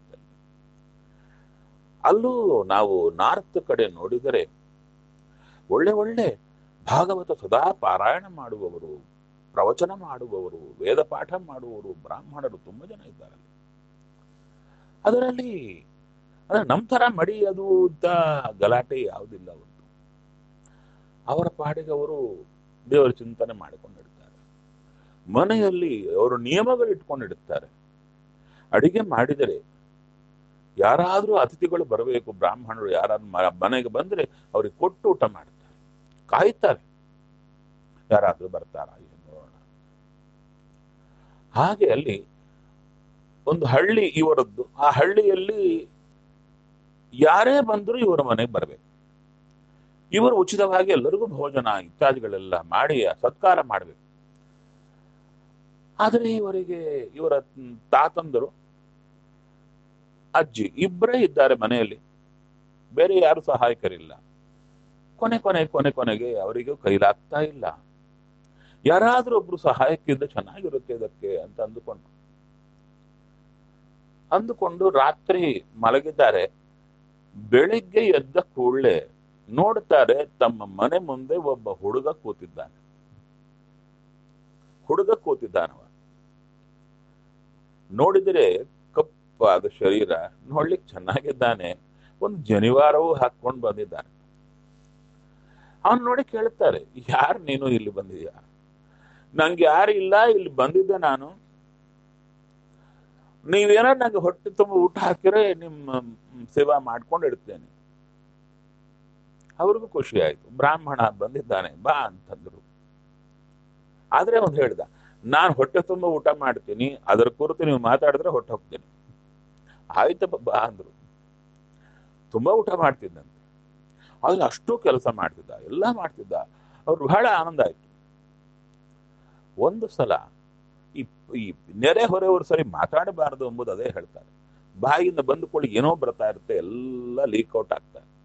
ಅಲ್ಲೂ ನಾವು ನಾರ್ತ್ ಕಡೆ ನೋಡಿದರೆ ಒಳ್ಳೆ ಒಳ್ಳೆ ಭಾಗವತ ಸದಾ ಪಾರಾಯಣ ಮಾಡುವವರು ಪ್ರವಚನ ಮಾಡುವವರು ವೇದ ಪಾಠ ಮಾಡುವವರು ಬ್ರಾಹ್ಮಣರು ತುಂಬಾ ಜನ ಇದ್ದಾರೆ ಅದರಲ್ಲಿ ಅಂದ್ರೆ ನಮ್ಮ ತರ ಮಡಿ ಅದು ಅಂತ ಗಲಾಟೆ ಯಾವುದಿಲ್ಲ ಅವತ್ತು ಅವರ ಪಾಡಿಗೆ ಅವರು ದೇವರ ಚಿಂತನೆ ಮಾಡಿಕೊಂಡಿರ್ತಾರೆ ಮನೆಯಲ್ಲಿ ಅವರು ನಿಯಮಗಳು ಇಟ್ಕೊಂಡಿರ್ತಾರೆ ಅಡಿಗೆ ಮಾಡಿದರೆ ಯಾರಾದ್ರೂ ಅತಿಥಿಗಳು ಬರಬೇಕು ಬ್ರಾಹ್ಮಣರು ಯಾರಾದ್ರೂ ಮ- ಮನೆಗೆ ಬಂದ್ರೆ ಅವ್ರಿಗೆ ಕೊಟ್ಟು ಊಟ ಮಾಡ್ತಾರೆ ಕಾಯ್ತಾರೆ ಯಾರಾದ್ರೂ ಬರ್ತಾರ ಏನು ನೋಡೋಣ ಹಾಗೆ ಅಲ್ಲಿ ಒಂದು ಹಳ್ಳಿ ಇವರದ್ದು ಆ ಹಳ್ಳಿಯಲ್ಲಿ ಯಾರೇ ಬಂದರೂ ಇವರ ಮನೆಗೆ ಬರಬೇಕು ಇವರು ಉಚಿತವಾಗಿ ಎಲ್ಲರಿಗೂ ಭೋಜನ ಇತ್ಯಾದಿಗಳೆಲ್ಲ ಮಾಡಿ ಸತ್ಕಾರ ಮಾಡಬೇಕು ಆದರೆ ಇವರಿಗೆ ಇವರ ತಾತಂದರು ಅಜ್ಜಿ ಇಬ್ಬರೇ ಇದ್ದಾರೆ ಮನೆಯಲ್ಲಿ ಬೇರೆ ಯಾರು ಸಹಾಯಕರಿಲ್ಲ ಕೊನೆ ಕೊನೆ ಕೊನೆ ಕೊನೆಗೆ ಅವರಿಗೂ ಕೈಲಾಗ್ತಾ ಇಲ್ಲ ಯಾರಾದ್ರೂ ಒಬ್ರು ಸಹಾಯಕ್ಕಿದ್ರೆ ಚೆನ್ನಾಗಿರುತ್ತೆ ಇದಕ್ಕೆ ಅಂತ ಅಂದುಕೊಂಡು ಅಂದುಕೊಂಡು ರಾತ್ರಿ ಮಲಗಿದ್ದಾರೆ ಬೆಳಿಗ್ಗೆ ಎದ್ದ ಕೂಡಲೇ ನೋಡ್ತಾರೆ ತಮ್ಮ ಮನೆ ಮುಂದೆ ಒಬ್ಬ ಹುಡುಗ ಕೂತಿದ್ದಾನೆ ಹುಡುಗ ಕೂತಿದ್ದಾನವ ನೋಡಿದರೆ ಕಪ್ಪಾದ ಶರೀರ ನೋಡ್ಲಿಕ್ಕೆ ಚೆನ್ನಾಗಿದ್ದಾನೆ ಒಂದು ಜನಿವಾರವೂ ಹಾಕೊಂಡು ಬಂದಿದ್ದಾನೆ ಅವನ್ ನೋಡಿ ಕೇಳ್ತಾರೆ ಯಾರು ನೀನು ಇಲ್ಲಿ ಬಂದಿದ್ಯಾ ನಂಗೆ ಯಾರು ಇಲ್ಲ ಇಲ್ಲಿ ಬಂದಿದ್ದೆ ನಾನು ನೀವೇನೋ ನಂಗೆ ಹೊಟ್ಟೆ ತುಂಬ ಊಟ ಹಾಕಿದ್ರೆ ನಿಮ್ಮ ಮ್, ಸೇವಾ ಮಾಡ್ಕೊಂಡು ಇಡ್ತೇನೆ ಅವ್ರಿಗೂ ಖುಷಿ ಆಯ್ತು ಬ್ರಾಹ್ಮಣ ಬಂದಿದ್ದಾನೆ ಬಾ ಅಂತಂದ್ರು ಆದ್ರೆ ಅವ್ನು ಹೇಳ್ದ ನಾನು ಹೊಟ್ಟೆ ತುಂಬ ಊಟ ಮಾಡ್ತೀನಿ ಅದರ ಕುರಿತು ನೀವು ಮಾತಾಡಿದ್ರೆ ಹೊಟ್ಟೆ ಹೋಗ್ತೀನಿ ಆಯ್ತಪ್ಪ ಬಾ ಅಂದ್ರು ತುಂಬಾ ಊಟ ಮಾಡ್ತಿದ್ದಂತೆ ಆದ್ರೆ ಅಷ್ಟು ಕೆಲಸ ಮಾಡ್ತಿದ್ದ ಎಲ್ಲ ಮಾಡ್ತಿದ್ದ ಅವ್ರು ಬಹಳ ಆನಂದ ಆಯ್ತು ಒಂದು ಸಲ ಈ ಈ ನೆರೆ ಹೊರೆಯವರು ಸರಿ ಮಾತಾಡಬಾರದು ಎಂಬುದು ಅದೇ ಹೇಳ್ತಾರೆ ಬಾಯಿಂದ ಬಂದುಕೊಳ್ಳಿ ಏನೋ ಬರ್ತಾ ಇರುತ್ತೆ ಎಲ್ಲ ಲೀಕ್ ಔಟ್ ಆಗ್ತಾ ಇರುತ್ತೆ.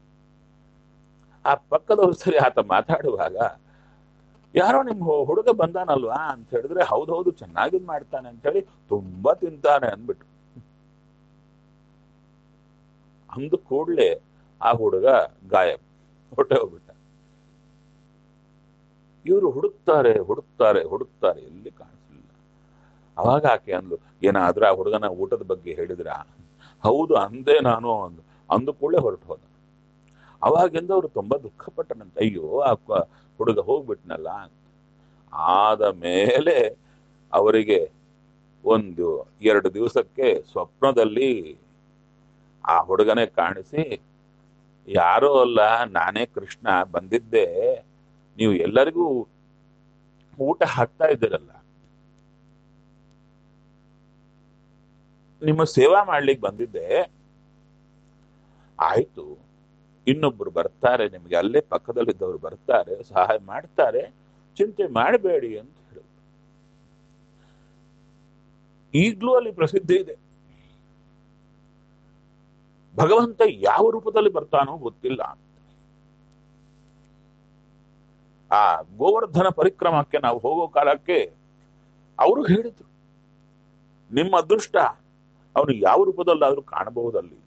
ಆ ಪಕ್ಕದವ್ರು ಸರಿ ಆತ ಮಾತಾಡುವಾಗ ಯಾರೋ ನಿಮ್ ಹು- ಹುಡುಗ ಬಂದಾನಲ್ವಾ ಅಂತ ಹೇಳಿದ್ರೆ ಹೌದೌದು ಚೆನ್ನಾಗಿದ್ ಮಾಡ್ತಾನೆ ಅಂತ ಹೇಳಿ ತುಂಬಾ ತಿಂತಾನೆ ಅಂದ್ಬಿಟ್ಟು ಅಂದು ಕೂಡ್ಲೆ ಆ ಹುಡುಗ ಗಾಯಬ್ ಹೊಟ್ಟೆ ಹೋಗ್ಬಿಟ್ಟ ಇವರು ಹುಡುಕ್ತಾರೆ ಹುಡುಕ್ತಾರೆ ಹುಡುಕ್ತಾರೆ ಎಲ್ಲಿ ಕಾಣಿಸ್ಲಿಲ್ಲ ಅವಾಗ ಆಕೆ ಅಂದ್ಲು ಏನಾದ್ರೂ ಆ ಹುಡುಗನ ಊಟದ ಬಗ್ಗೆ ಹೇಳಿದ್ರ ಹೌದು ಅಂದೆ ನಾನು ಅಂದು ಅಂದು ಕೂಡಲೇ ಹೊರಟು ಹೋದ ಅವಾಗಿಂದ ಅವರು ತುಂಬಾ ದುಃಖಪಟ್ಟನಂತೆ ಅಯ್ಯೋ ಆ ಕ- ಹುಡುಗ ಹೋಗ್ಬಿಟ್ನಲ್ಲ ಅಂತ ಆದ ಮೇಲೆ ಅವರಿಗೆ ಒಂದು ಎರಡು ದಿವಸಕ್ಕೆ ಸ್ವಪ್ನದಲ್ಲಿ ಆ ಹುಡುಗನೇ ಕಾಣಿಸಿ ಯಾರೋ ಅಲ್ಲ ನಾನೇ ಕೃಷ್ಣ ಬಂದಿದ್ದೆ ನೀವು ಎಲ್ಲರಿಗೂ ಊಟ ಹಾಕ್ತಾ ಇದ್ದೀರಲ್ಲ ನಿಮ್ಮ ಸೇವಾ ಮಾಡ್ಲಿಕ್ಕೆ ಬಂದಿದ್ದೆ ಆಯ್ತು ಇನ್ನೊಬ್ರು ಬರ್ತಾರೆ ನಿಮಗೆ ಅಲ್ಲೇ ಪಕ್ಕದಲ್ಲಿದ್ದವರು ಬರ್ತಾರೆ ಸಹಾಯ ಮಾಡ್ತಾರೆ ಚಿಂತೆ ಮಾಡಬೇಡಿ ಅಂತ ಹೇಳಿದ್ರು ಈಗ್ಲೂ ಅಲ್ಲಿ ಪ್ರಸಿದ್ಧಿ ಇದೆ ಭಗವಂತ ಯಾವ ರೂಪದಲ್ಲಿ ಬರ್ತಾನೋ ಗೊತ್ತಿಲ್ಲ ಆ ಗೋವರ್ಧನ ಪರಿಕ್ರಮಕ್ಕೆ ನಾವು ಹೋಗೋ ಕಾಲಕ್ಕೆ ಅವರು ಹೇಳಿದ್ರು ನಿಮ್ಮ ಅದೃಷ್ಟ ಅವನು ಯಾವ ರೂಪದಲ್ಲಾದ್ರೂ ಕಾಣಬಹುದಲ್ಲಿ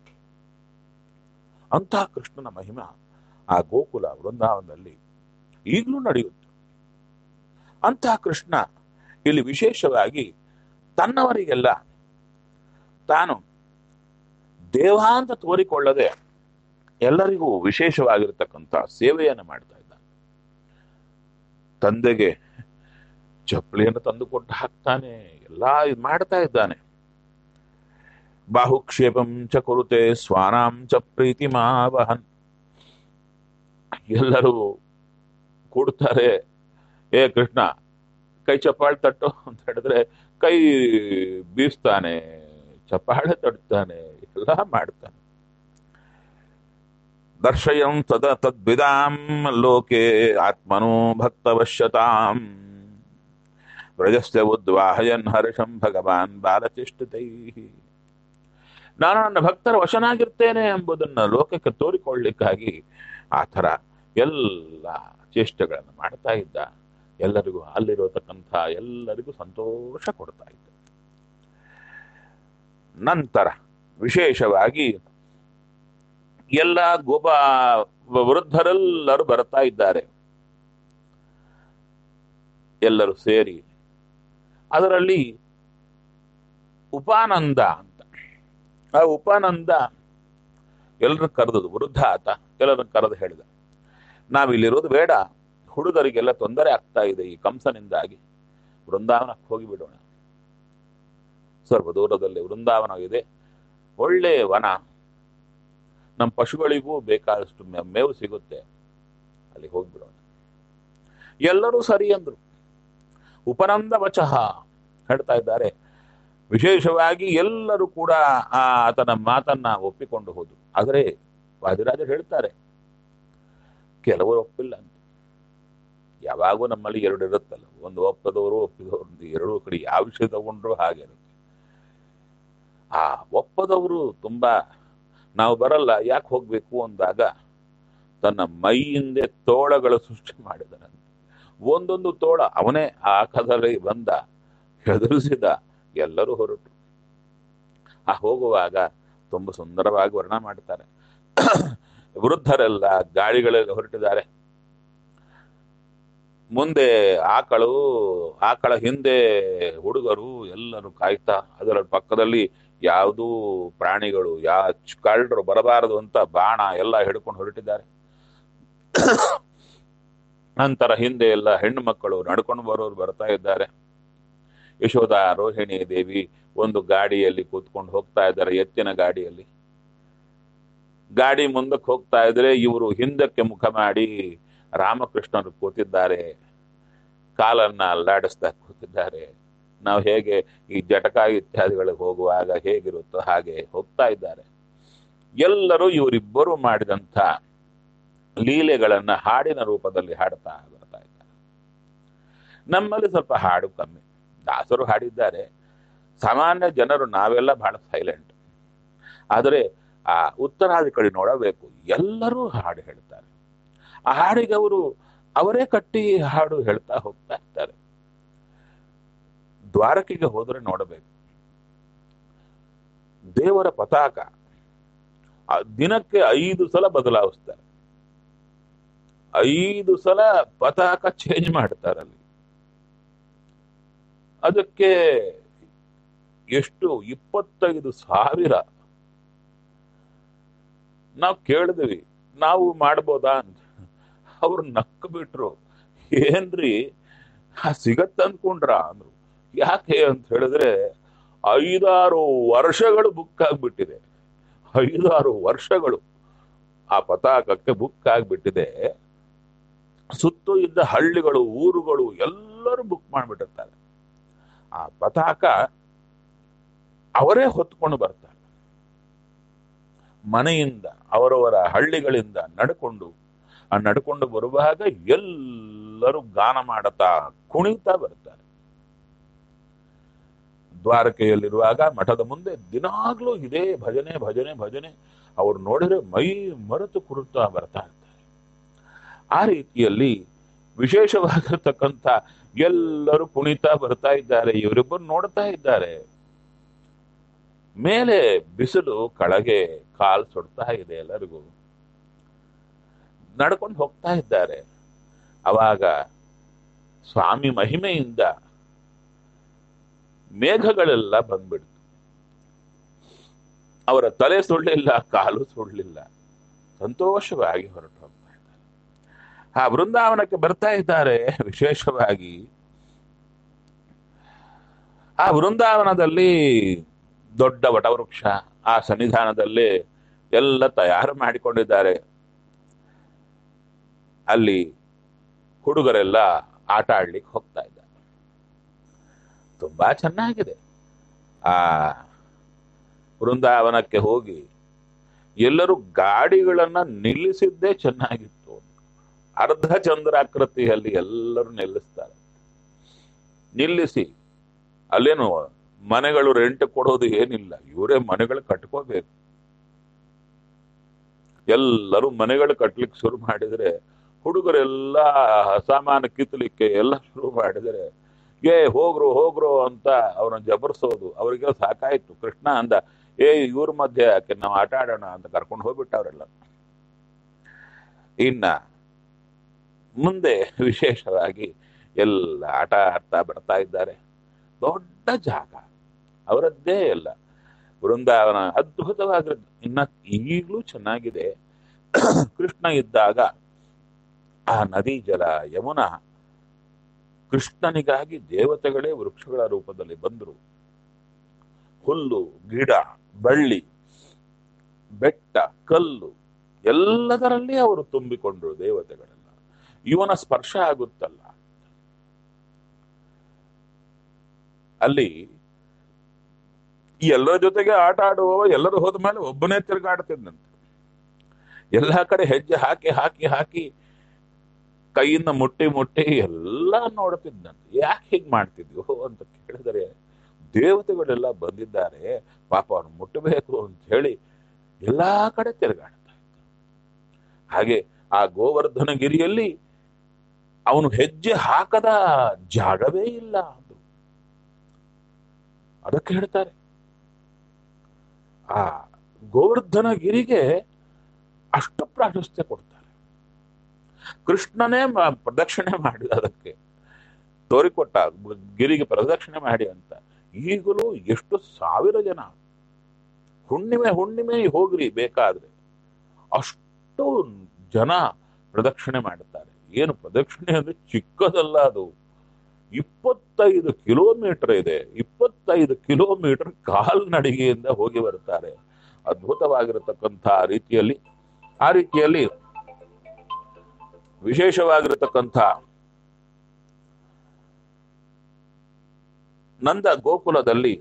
ಅಂತಹ ಕೃಷ್ಣನ ಮಹಿಮಾ ಆ ಗೋಕುಲ ವೃಂದಾವನದಲ್ಲಿ ಈಗಲೂ ನಡೆಯುತ್ತೆ ಅಂತಹ ಕೃಷ್ಣ ಇಲ್ಲಿ ವಿಶೇಷವಾಗಿ ತನ್ನವರಿಗೆಲ್ಲ ತಾನು ದೇವ ಅಂತ ತೋರಿಕೊಳ್ಳದೆ ಎಲ್ಲರಿಗೂ ವಿಶೇಷವಾಗಿರ್ತಕ್ಕಂಥ ಸೇವೆಯನ್ನು ಮಾಡ್ತಾ ಇದ್ದಾನೆ ತಂದೆಗೆ ಚಪ್ಪಲಿಯನ್ನು ತಂದು ಕೊಟ್ಟು ಹಾಕ್ತಾನೆ ಎಲ್ಲ ಇದ್ ಮಾಡ್ತಾ ಇದ್ದಾನೆ ಬಾಹುಕ್ಷೇಪಂ ಚ ಕುರುತೆ ಸ್ವಾನಾಂ ಚ ಪ್ರೀತಿಮಾವಹನ್ ಎಲ್ಲರೂ ಕೂಡ್ತಾರೆ ಏ ಕೃಷ್ಣ ಕೈ ಚಪ್ಪಾಳೆ ತಟ್ಟು ಅಂತ ಹೇಳಿದ್ರೆ ಕೈ ಬೀಸ್ತಾನೆ ಚಪ್ಪಾಳೆ ತಟ್ತಾನೆ ಎಲ್ಲ ಮಾಡ್ತಾನೆ ದರ್ಶಯಂ ತದ ತದ್ವಿದಾಂ ಲೋಕೆ ಆತ್ಮನೋ ಭಕ್ತವಶ್ಯತಾಂ ವ್ರಜಸ್ಯ ಉದ್ವಾಹಯನ್ ಹರ್ಷಂ ಭಗವಾನ್ ಬಾಲಚೇಷ್ಟತೈ ನಾನು ನನ್ನ ಭಕ್ತರ ವಶನಾಗಿರ್ತೇನೆ ಎಂಬುದನ್ನ ಲೋಕಕ್ಕೆ ತೋರಿಕೊಳ್ಳಿಕ್ಕಾಗಿ ಆ ಥರ ಎಲ್ಲ ಚೇಷ್ಟೆಗಳನ್ನು ಮಾಡ್ತಾ ಇದ್ದ ಎಲ್ಲರಿಗೂ ಅಲ್ಲಿರತಕ್ಕಂಥ ಎಲ್ಲರಿಗೂ ಸಂತೋಷ ಕೊಡ್ತಾ ಇದ್ದ ನಂತರ ವಿಶೇಷವಾಗಿ ಎಲ್ಲ ಗೋಪ ವೃದ್ಧರೆಲ್ಲರೂ ಬರ್ತಾ ಇದ್ದಾರೆ ಎಲ್ಲರೂ ಸೇರಿ ಅದರಲ್ಲಿ ಉಪಾನಂದ ಅಂತ ಆ ಉಪಾನಂದ ಎಲ್ಲರನ್ನ ಕರೆದದು ವೃದ್ಧ ಆತ ಎಲ್ಲರನ್ನ ಕರೆದು ಹೇಳಿದ ನಾವಿಲ್ಲಿರೋದು ಬೇಡ ಹುಡುಗರಿಗೆಲ್ಲ ತೊಂದರೆ ಆಗ್ತಾ ಇದೆ ಈ ಕಂಸನಿಂದಾಗಿ ವೃಂದಾವನಕ್ಕೆ ಹೋಗಿಬಿಡೋಣ ಸ್ವಲ್ಪ ದೂರದಲ್ಲಿ ವೃಂದಾವನ ಇದೆ ಒಳ್ಳೆ ವನ ನಮ್ಮ ಪಶುಗಳಿಗೂ ಬೇಕಾದಷ್ಟು ಮೇ- ಮೇವು ಸಿಗುತ್ತೆ ಅಲ್ಲಿ ಹೋಗ್ಬಿಡೋಣ ಎಲ್ಲರೂ ಸರಿ ಅಂದ್ರು ಉಪನಂದ ವಚಃ ಹೇಳ್ತಾ ಇದ್ದಾರೆ ವಿಶೇಷವಾಗಿ ಎಲ್ಲರೂ ಕೂಡ ಆ ಆತನ ಮಾತನ್ನ ಒಪ್ಪಿಕೊಂಡು ಹೋದ್ರು ಆದರೆ ವಾದಿರಾಜರು ಹೇಳ್ತಾರೆ ಕೆಲವರು ಒಪ್ಪಿಲ್ಲ ಅಂತ ಯಾವಾಗೂ ನಮ್ಮಲ್ಲಿ ಎರಡು ಇರುತ್ತಲ್ಲ ಒಂದು ಒಪ್ಪದವರು ಒಪ್ಪಿದವರು ಒಂದು ಎರಡೂ ಕಡೆ ಯಾವ ವಿಷಯ ತಗೊಂಡ್ರು ಹಾಗೆ ಇರುತ್ತೆ ಆ ಒಪ್ಪದವರು ತುಂಬಾ ನಾವು ಬರಲ್ಲ ಯಾಕೆ ಹೋಗ್ಬೇಕು ಅಂದಾಗ ತನ್ನ ಮೈಯಿಂದೆ ತೋಳಗಳ ಸೃಷ್ಟಿ ಮಾಡಿದನಂತೆ ಒಂದೊಂದು ತೋಳ ಅವನೇ ಆ ಕದಲ್ಲಿ ಬಂದ ಹೆದರಿಸಿದ ಎಲ್ಲರೂ ಹೊರಟು ಆ ಹೋಗುವಾಗ ತುಂಬಾ ಸುಂದರವಾಗಿ ವರ್ಣ ಮಾಡ್ತಾರೆ ವೃದ್ಧರೆಲ್ಲ ಗಾಳಿಗಳಲ್ಲಿ ಹೊರಟಿದ್ದಾರೆ ಮುಂದೆ ಆಕಳು ಆಕಳ ಹಿಂದೆ ಹುಡುಗರು ಎಲ್ಲರೂ ಕಾಯ್ತಾ ಅದರ ಪಕ್ಕದಲ್ಲಿ ಯಾವುದೂ ಪ್ರಾಣಿಗಳು ಯಾ ಕಳ್ಳರು ಬರಬಾರದು ಅಂತ ಬಾಣ ಎಲ್ಲ ಹಿಡ್ಕೊಂಡು ಹೊರಟಿದ್ದಾರೆ ನಂತರ ಹಿಂದೆ ಎಲ್ಲ ಹೆಣ್ಣು ಮಕ್ಕಳು ನಡ್ಕೊಂಡು ಬರೋರು ಬರ್ತಾ ಇದ್ದಾರೆ ಯಶೋಧ ರೋಹಿಣಿ ದೇವಿ ಒಂದು ಗಾಡಿಯಲ್ಲಿ ಕೂತ್ಕೊಂಡು ಹೋಗ್ತಾ ಇದ್ದಾರೆ ಎತ್ತಿನ ಗಾಡಿಯಲ್ಲಿ ಗಾಡಿ ಮುಂದಕ್ಕೆ ಹೋಗ್ತಾ ಇದ್ರೆ ಇವರು ಹಿಂದಕ್ಕೆ ಮುಖ ಮಾಡಿ ರಾಮಕೃಷ್ಣರು ಕೂತಿದ್ದಾರೆ ಕಾಲನ್ನ ಅಲ್ಲಾಡಿಸ್ತಾ ಕೂತಿದ್ದಾರೆ ನಾವು ಹೇಗೆ ಈ ಜಟಕ ಇತ್ಯಾದಿಗಳಿಗೆ ಹೋಗುವಾಗ ಹೇಗಿರುತ್ತೋ ಹಾಗೆ ಹೋಗ್ತಾ ಇದ್ದಾರೆ ಎಲ್ಲರೂ ಇವರಿಬ್ಬರು ಮಾಡಿದಂಥ ಲೀಲೆಗಳನ್ನ ಹಾಡಿನ ರೂಪದಲ್ಲಿ ಹಾಡ್ತಾ ಬರ್ತಾ ಇದ್ದಾರೆ ನಮ್ಮಲ್ಲಿ ಸ್ವಲ್ಪ ಹಾಡು ಕಮ್ಮಿ ದಾಸರು ಹಾಡಿದ್ದಾರೆ ಸಾಮಾನ್ಯ ಜನರು ನಾವೆಲ್ಲ ಬಹಳ ಸೈಲೆಂಟ್ ಆದರೆ ಆ ಉತ್ತರಾಧಿಕಾರಿ ನೋಡಬೇಕು ಎಲ್ಲರೂ ಹಾಡು ಹೇಳ್ತಾರೆ ಆ ಹಾಡಿಗೆ ಅವರು ಅವರೇ ಕಟ್ಟಿ ಹಾಡು ಹೇಳ್ತಾ ಹೋಗ್ತಾ ಇರ್ತಾರೆ ದ್ವಾರಕೆಗೆ ಹೋದ್ರೆ ನೋಡಬೇಕು ದೇವರ ಪತಾಕ ಆ ದಿನಕ್ಕೆ ಐದು ಸಲ ಬದಲಾಯಿಸ್ತಾರೆ ಐದು ಸಲ ಪತಾಕ ಚೇಂಜ್ ಮಾಡ್ತಾರೆ ಅಲ್ಲಿ ಅದಕ್ಕೆ ಎಷ್ಟು ಇಪ್ಪತ್ತೈದು ಸಾವಿರ ನಾವು ಕೇಳಿದ್ವಿ ನಾವು ಮಾಡ್ಬೋದಾ ಅಂತ ಅವ್ರು ನಕ್ಕ ಬಿಟ್ರು ಏನ್ರಿ ಸಿಗತ್ತ ಅನ್ಕೊಂಡ್ರ ಅಂದ್ರು ಯಾಕೆ ಅಂತ ಹೇಳಿದ್ರೆ ಐದಾರು ವರ್ಷಗಳು ಬುಕ್ ಆಗ್ಬಿಟ್ಟಿದೆ ಐದಾರು ವರ್ಷಗಳು ಆ ಪತಾಕಕ್ಕೆ ಬುಕ್ ಆಗ್ಬಿಟ್ಟಿದೆ ಸುತ್ತು ಇದ್ದ ಹಳ್ಳಿಗಳು ಊರುಗಳು ಎಲ್ಲರೂ ಬುಕ್ ಮಾಡ್ಬಿಟ್ಟಿರ್ತಾರೆ ಆ ಪತಾಕ ಅವರೇ ಹೊತ್ಕೊಂಡು ಬರ್ತಾರೆ ಮನೆಯಿಂದ ಅವರವರ ಹಳ್ಳಿಗಳಿಂದ ನಡ್ಕೊಂಡು ಆ ನಡ್ಕೊಂಡು ಬರುವಾಗ ಎಲ್ಲರೂ ಗಾನ ಮಾಡುತ್ತಾ ಕುಣಿತಾ ಬರ್ತಾರೆ ದ್ವಾರಕೆಯಲ್ಲಿರುವಾಗ ಮಠದ ಮುಂದೆ ದಿನಾಗ್ಲೂ ಇದೇ ಭಜನೆ ಭಜನೆ ಭಜನೆ ಅವ್ರು ನೋಡಿದ್ರೆ ಮೈ ಮರೆತು ಕುರುತ್ತಾ ಬರ್ತಾ ಇರ್ತಾರೆ ಆ ರೀತಿಯಲ್ಲಿ ವಿಶೇಷವಾಗಿರ್ತಕ್ಕಂಥ ಎಲ್ಲರೂ ಕುಣಿತಾ ಬರ್ತಾ ಇದ್ದಾರೆ ಇವರಿಬ್ಬರು ನೋಡ್ತಾ ಇದ್ದಾರೆ ಮೇಲೆ ಬಿಸಿಲು ಕೆಳಗೆ ಕಾಲ್ ಸುಡ್ತಾ ಇದೆ ಎಲ್ಲರಿಗೂ ನಡ್ಕೊಂಡು ಹೋಗ್ತಾ ಇದ್ದಾರೆ ಅವಾಗ ಸ್ವಾಮಿ ಮಹಿಮೆಯಿಂದ ಮೇಘಗಳೆಲ್ಲ ಬಂದ್ಬಿಡ್ತು ಅವರ ತಲೆ ಸುಳ್ಳಿಲ್ಲ ಕಾಲು ಸುಳ್ಳಿಲ್ಲ ಸಂತೋಷವಾಗಿ ಹೊರಟು ಹೋಗ್ತಾ ಇದ್ದಾರೆ ಆ ಬೃಂದಾವನಕ್ಕೆ ಬರ್ತಾ ಇದ್ದಾರೆ ವಿಶೇಷವಾಗಿ ಆ ಬೃಂದಾವನದಲ್ಲಿ ದೊಡ್ಡ ವಟವೃಕ್ಷ ಆ ಸನ್ನಿಧಾನದಲ್ಲಿ ಎಲ್ಲ ತಯಾರು ಮಾಡಿಕೊಂಡಿದ್ದಾರೆ ಅಲ್ಲಿ ಹುಡುಗರೆಲ್ಲ ಆಟ ಆಡ್ಲಿಕ್ಕೆ ಹೋಗ್ತಾ ಇದ್ದಾರೆ ತುಂಬಾ ಚೆನ್ನಾಗಿದೆ ಆ ವೃಂದಾವನಕ್ಕೆ ಹೋಗಿ ಎಲ್ಲರೂ ಗಾಡಿಗಳನ್ನ ನಿಲ್ಲಿಸಿದ್ದೇ ಚೆನ್ನಾಗಿತ್ತು ಅರ್ಧ ಚಂದ್ರಾಕೃತಿಯಲ್ಲಿ ಎಲ್ಲರೂ ನಿಲ್ಲಿಸ್ತಾರೆ ನಿಲ್ಲಿಸಿ ಅಲ್ಲೇನು ಮನೆಗಳು ರೆಂಟ್ ಕೊಡೋದು ಏನಿಲ್ಲ ಇವರೇ ಮನೆಗಳು ಕಟ್ಕೋಬೇಕು ಎಲ್ಲರೂ ಮನೆಗಳು ಕಟ್ಲಿಕ್ಕೆ ಶುರು ಮಾಡಿದ್ರೆ ಹುಡುಗರೆಲ್ಲ ಸಾಮಾನು ಕಿತ್ತಲಿಕ್ಕೆ ಎಲ್ಲ ಶುರು ಮಾಡಿದ್ರೆ ಏ ಹೋಗ್ರು ಹೋಗ್ರು ಅಂತ ಅವ್ರನ್ನ ಜಬರ್ಸೋದು ಅವರಿಗೆ ಸಾಕಾಯ್ತು ಕೃಷ್ಣ ಅಂದ ಏ ಇವ್ರ ಮಧ್ಯೆ ಯಾಕೆ ನಾವು ಆಟ ಆಡೋಣ ಅಂತ ಕರ್ಕೊಂಡು ಹೋಗ್ಬಿಟ್ಟವ್ರೆಲ್ಲ ಇನ್ನ ಮುಂದೆ ವಿಶೇಷವಾಗಿ ಎಲ್ಲ ಆಟ ಆಡ್ತಾ ಬರ್ತಾ ಇದ್ದಾರೆ ದೊಡ್ಡ ಜಾಗ ಅವರದ್ದೇ ಎಲ್ಲ ವೃಂದಾವನ ಅದ್ಭುತವಾಗಿರೋದು ಇನ್ನ ಈಗಲೂ ಚೆನ್ನಾಗಿದೆ ಕೃಷ್ಣ ಇದ್ದಾಗ ಆ ನದಿ ಜಲ ಯಮುನಾ ಕೃಷ್ಣನಿಗಾಗಿ ದೇವತೆಗಳೇ ವೃಕ್ಷಗಳ ರೂಪದಲ್ಲಿ ಬಂದರು ಹುಲ್ಲು ಗಿಡ ಬಳ್ಳಿ ಬೆಟ್ಟ ಕಲ್ಲು ಎಲ್ಲದರಲ್ಲಿ ಅವರು ತುಂಬಿಕೊಂಡ್ರು ದೇವತೆಗಳೆಲ್ಲ ಇವನ ಸ್ಪರ್ಶ ಆಗುತ್ತಲ್ಲ ಅಲ್ಲಿ ಈ ಎಲ್ಲರ ಜೊತೆಗೆ ಆಟ ಆಡುವವ ಎಲ್ಲರೂ ಹೋದ ಮೇಲೆ ಒಬ್ಬನೇ ತಿರುಗಾಡ್ತಿದ್ದಂತೆ ಎಲ್ಲಾ ಕಡೆ ಹೆಜ್ಜೆ ಹಾಕಿ ಹಾಕಿ ಹಾಕಿ ಕೈಯಿಂದ ಮುಟ್ಟಿ ಮುಟ್ಟಿ ಎಲ್ಲ ನೋಡ್ತಿದ್ದಂತೆ ಯಾಕೆ ಹೀಗ್ ಮಾಡ್ತಿದ್ವು ಅಂತ ಕೇಳಿದರೆ ದೇವತೆಗಳೆಲ್ಲ ಬಂದಿದ್ದಾರೆ ಪಾಪ ಅವ್ನು ಮುಟ್ಟಬೇಕು ಅಂತ ಹೇಳಿ ಎಲ್ಲಾ ಕಡೆ ತಿರುಗಾಡ್ತಾ ಇದ್ದ ಹಾಗೆ ಆ ಗೋವರ್ಧನಗಿರಿಯಲ್ಲಿ ಅವನು ಹೆಜ್ಜೆ ಹಾಕದ ಜಾಗವೇ ಇಲ್ಲ ಅದು ಅದಕ್ಕೆ ಹೇಳ್ತಾರೆ ಆ ಗೋವರ್ಧನಗಿರಿಗೆ ಅಷ್ಟು ಪ್ರಾಶಸ್ತ್ಯ ಕೊಡ್ತಾರೆ ಕೃಷ್ಣನೇ ಮ- ಪ್ರದಕ್ಷಿಣೆ ಮಾಡಿದ ಅದಕ್ಕೆ ತೋರಿಕೊಟ್ಟ ಗಿರಿಗೆ ಪ್ರದಕ್ಷಿಣೆ ಮಾಡಿ ಅಂತ ಈಗಲೂ ಎಷ್ಟು ಸಾವಿರ ಜನ ಹುಣ್ಣಿಮೆ ಹುಣ್ಣಿಮೆ ಹೋಗ್ರಿ ಬೇಕಾದ್ರೆ ಅಷ್ಟು ಜನ ಪ್ರದಕ್ಷಿಣೆ ಮಾಡುತ್ತಾರೆ ಏನು ಪ್ರದಕ್ಷಿಣೆ ಅಂದ್ರೆ ಚಿಕ್ಕದಲ್ಲ ಅದು ಇಪ್ಪತ್ತೈದು ಕಿಲೋಮೀಟರ್ ಇದೆ ಇಪ್ಪತ್ತೈದು ಕಿಲೋಮೀಟರ್ ಕಾಲ್ನಡಿಗೆಯಿಂದ ಹೋಗಿ ಬರ್ತಾರೆ ಅದ್ಭುತವಾಗಿರತಕ್ಕಂಥ ರೀತಿಯಲ್ಲಿ ಆ ರೀತಿಯಲ್ಲಿ ವಿಶೇಷವಾಗಿರತಕ್ಕಂಥ ನಂದ ಗೋಕುಲದಲ್ಲಿ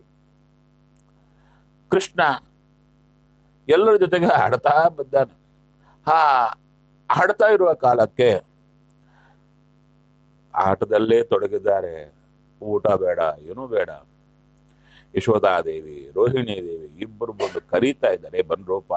ಕೃಷ್ಣ ಎಲ್ಲರ ಜೊತೆಗೆ ಆಡ್ತಾ ಬಿದ್ದಾನೆ ಆ ಆಡ್ತಾ ಇರುವ ಕಾಲಕ್ಕೆ ಆಟದಲ್ಲೇ ತೊಡಗಿದ್ದಾರೆ ಊಟ ಬೇಡ ಏನೂ ಬೇಡ ಯಶೋಧಾದೇವಿ ರೋಹಿಣಿ ದೇವಿ ಇಬ್ಬರು ಬಂದು ಕರೀತಾ ಇದ್ದಾರೆ ಬನ್ರೋಪ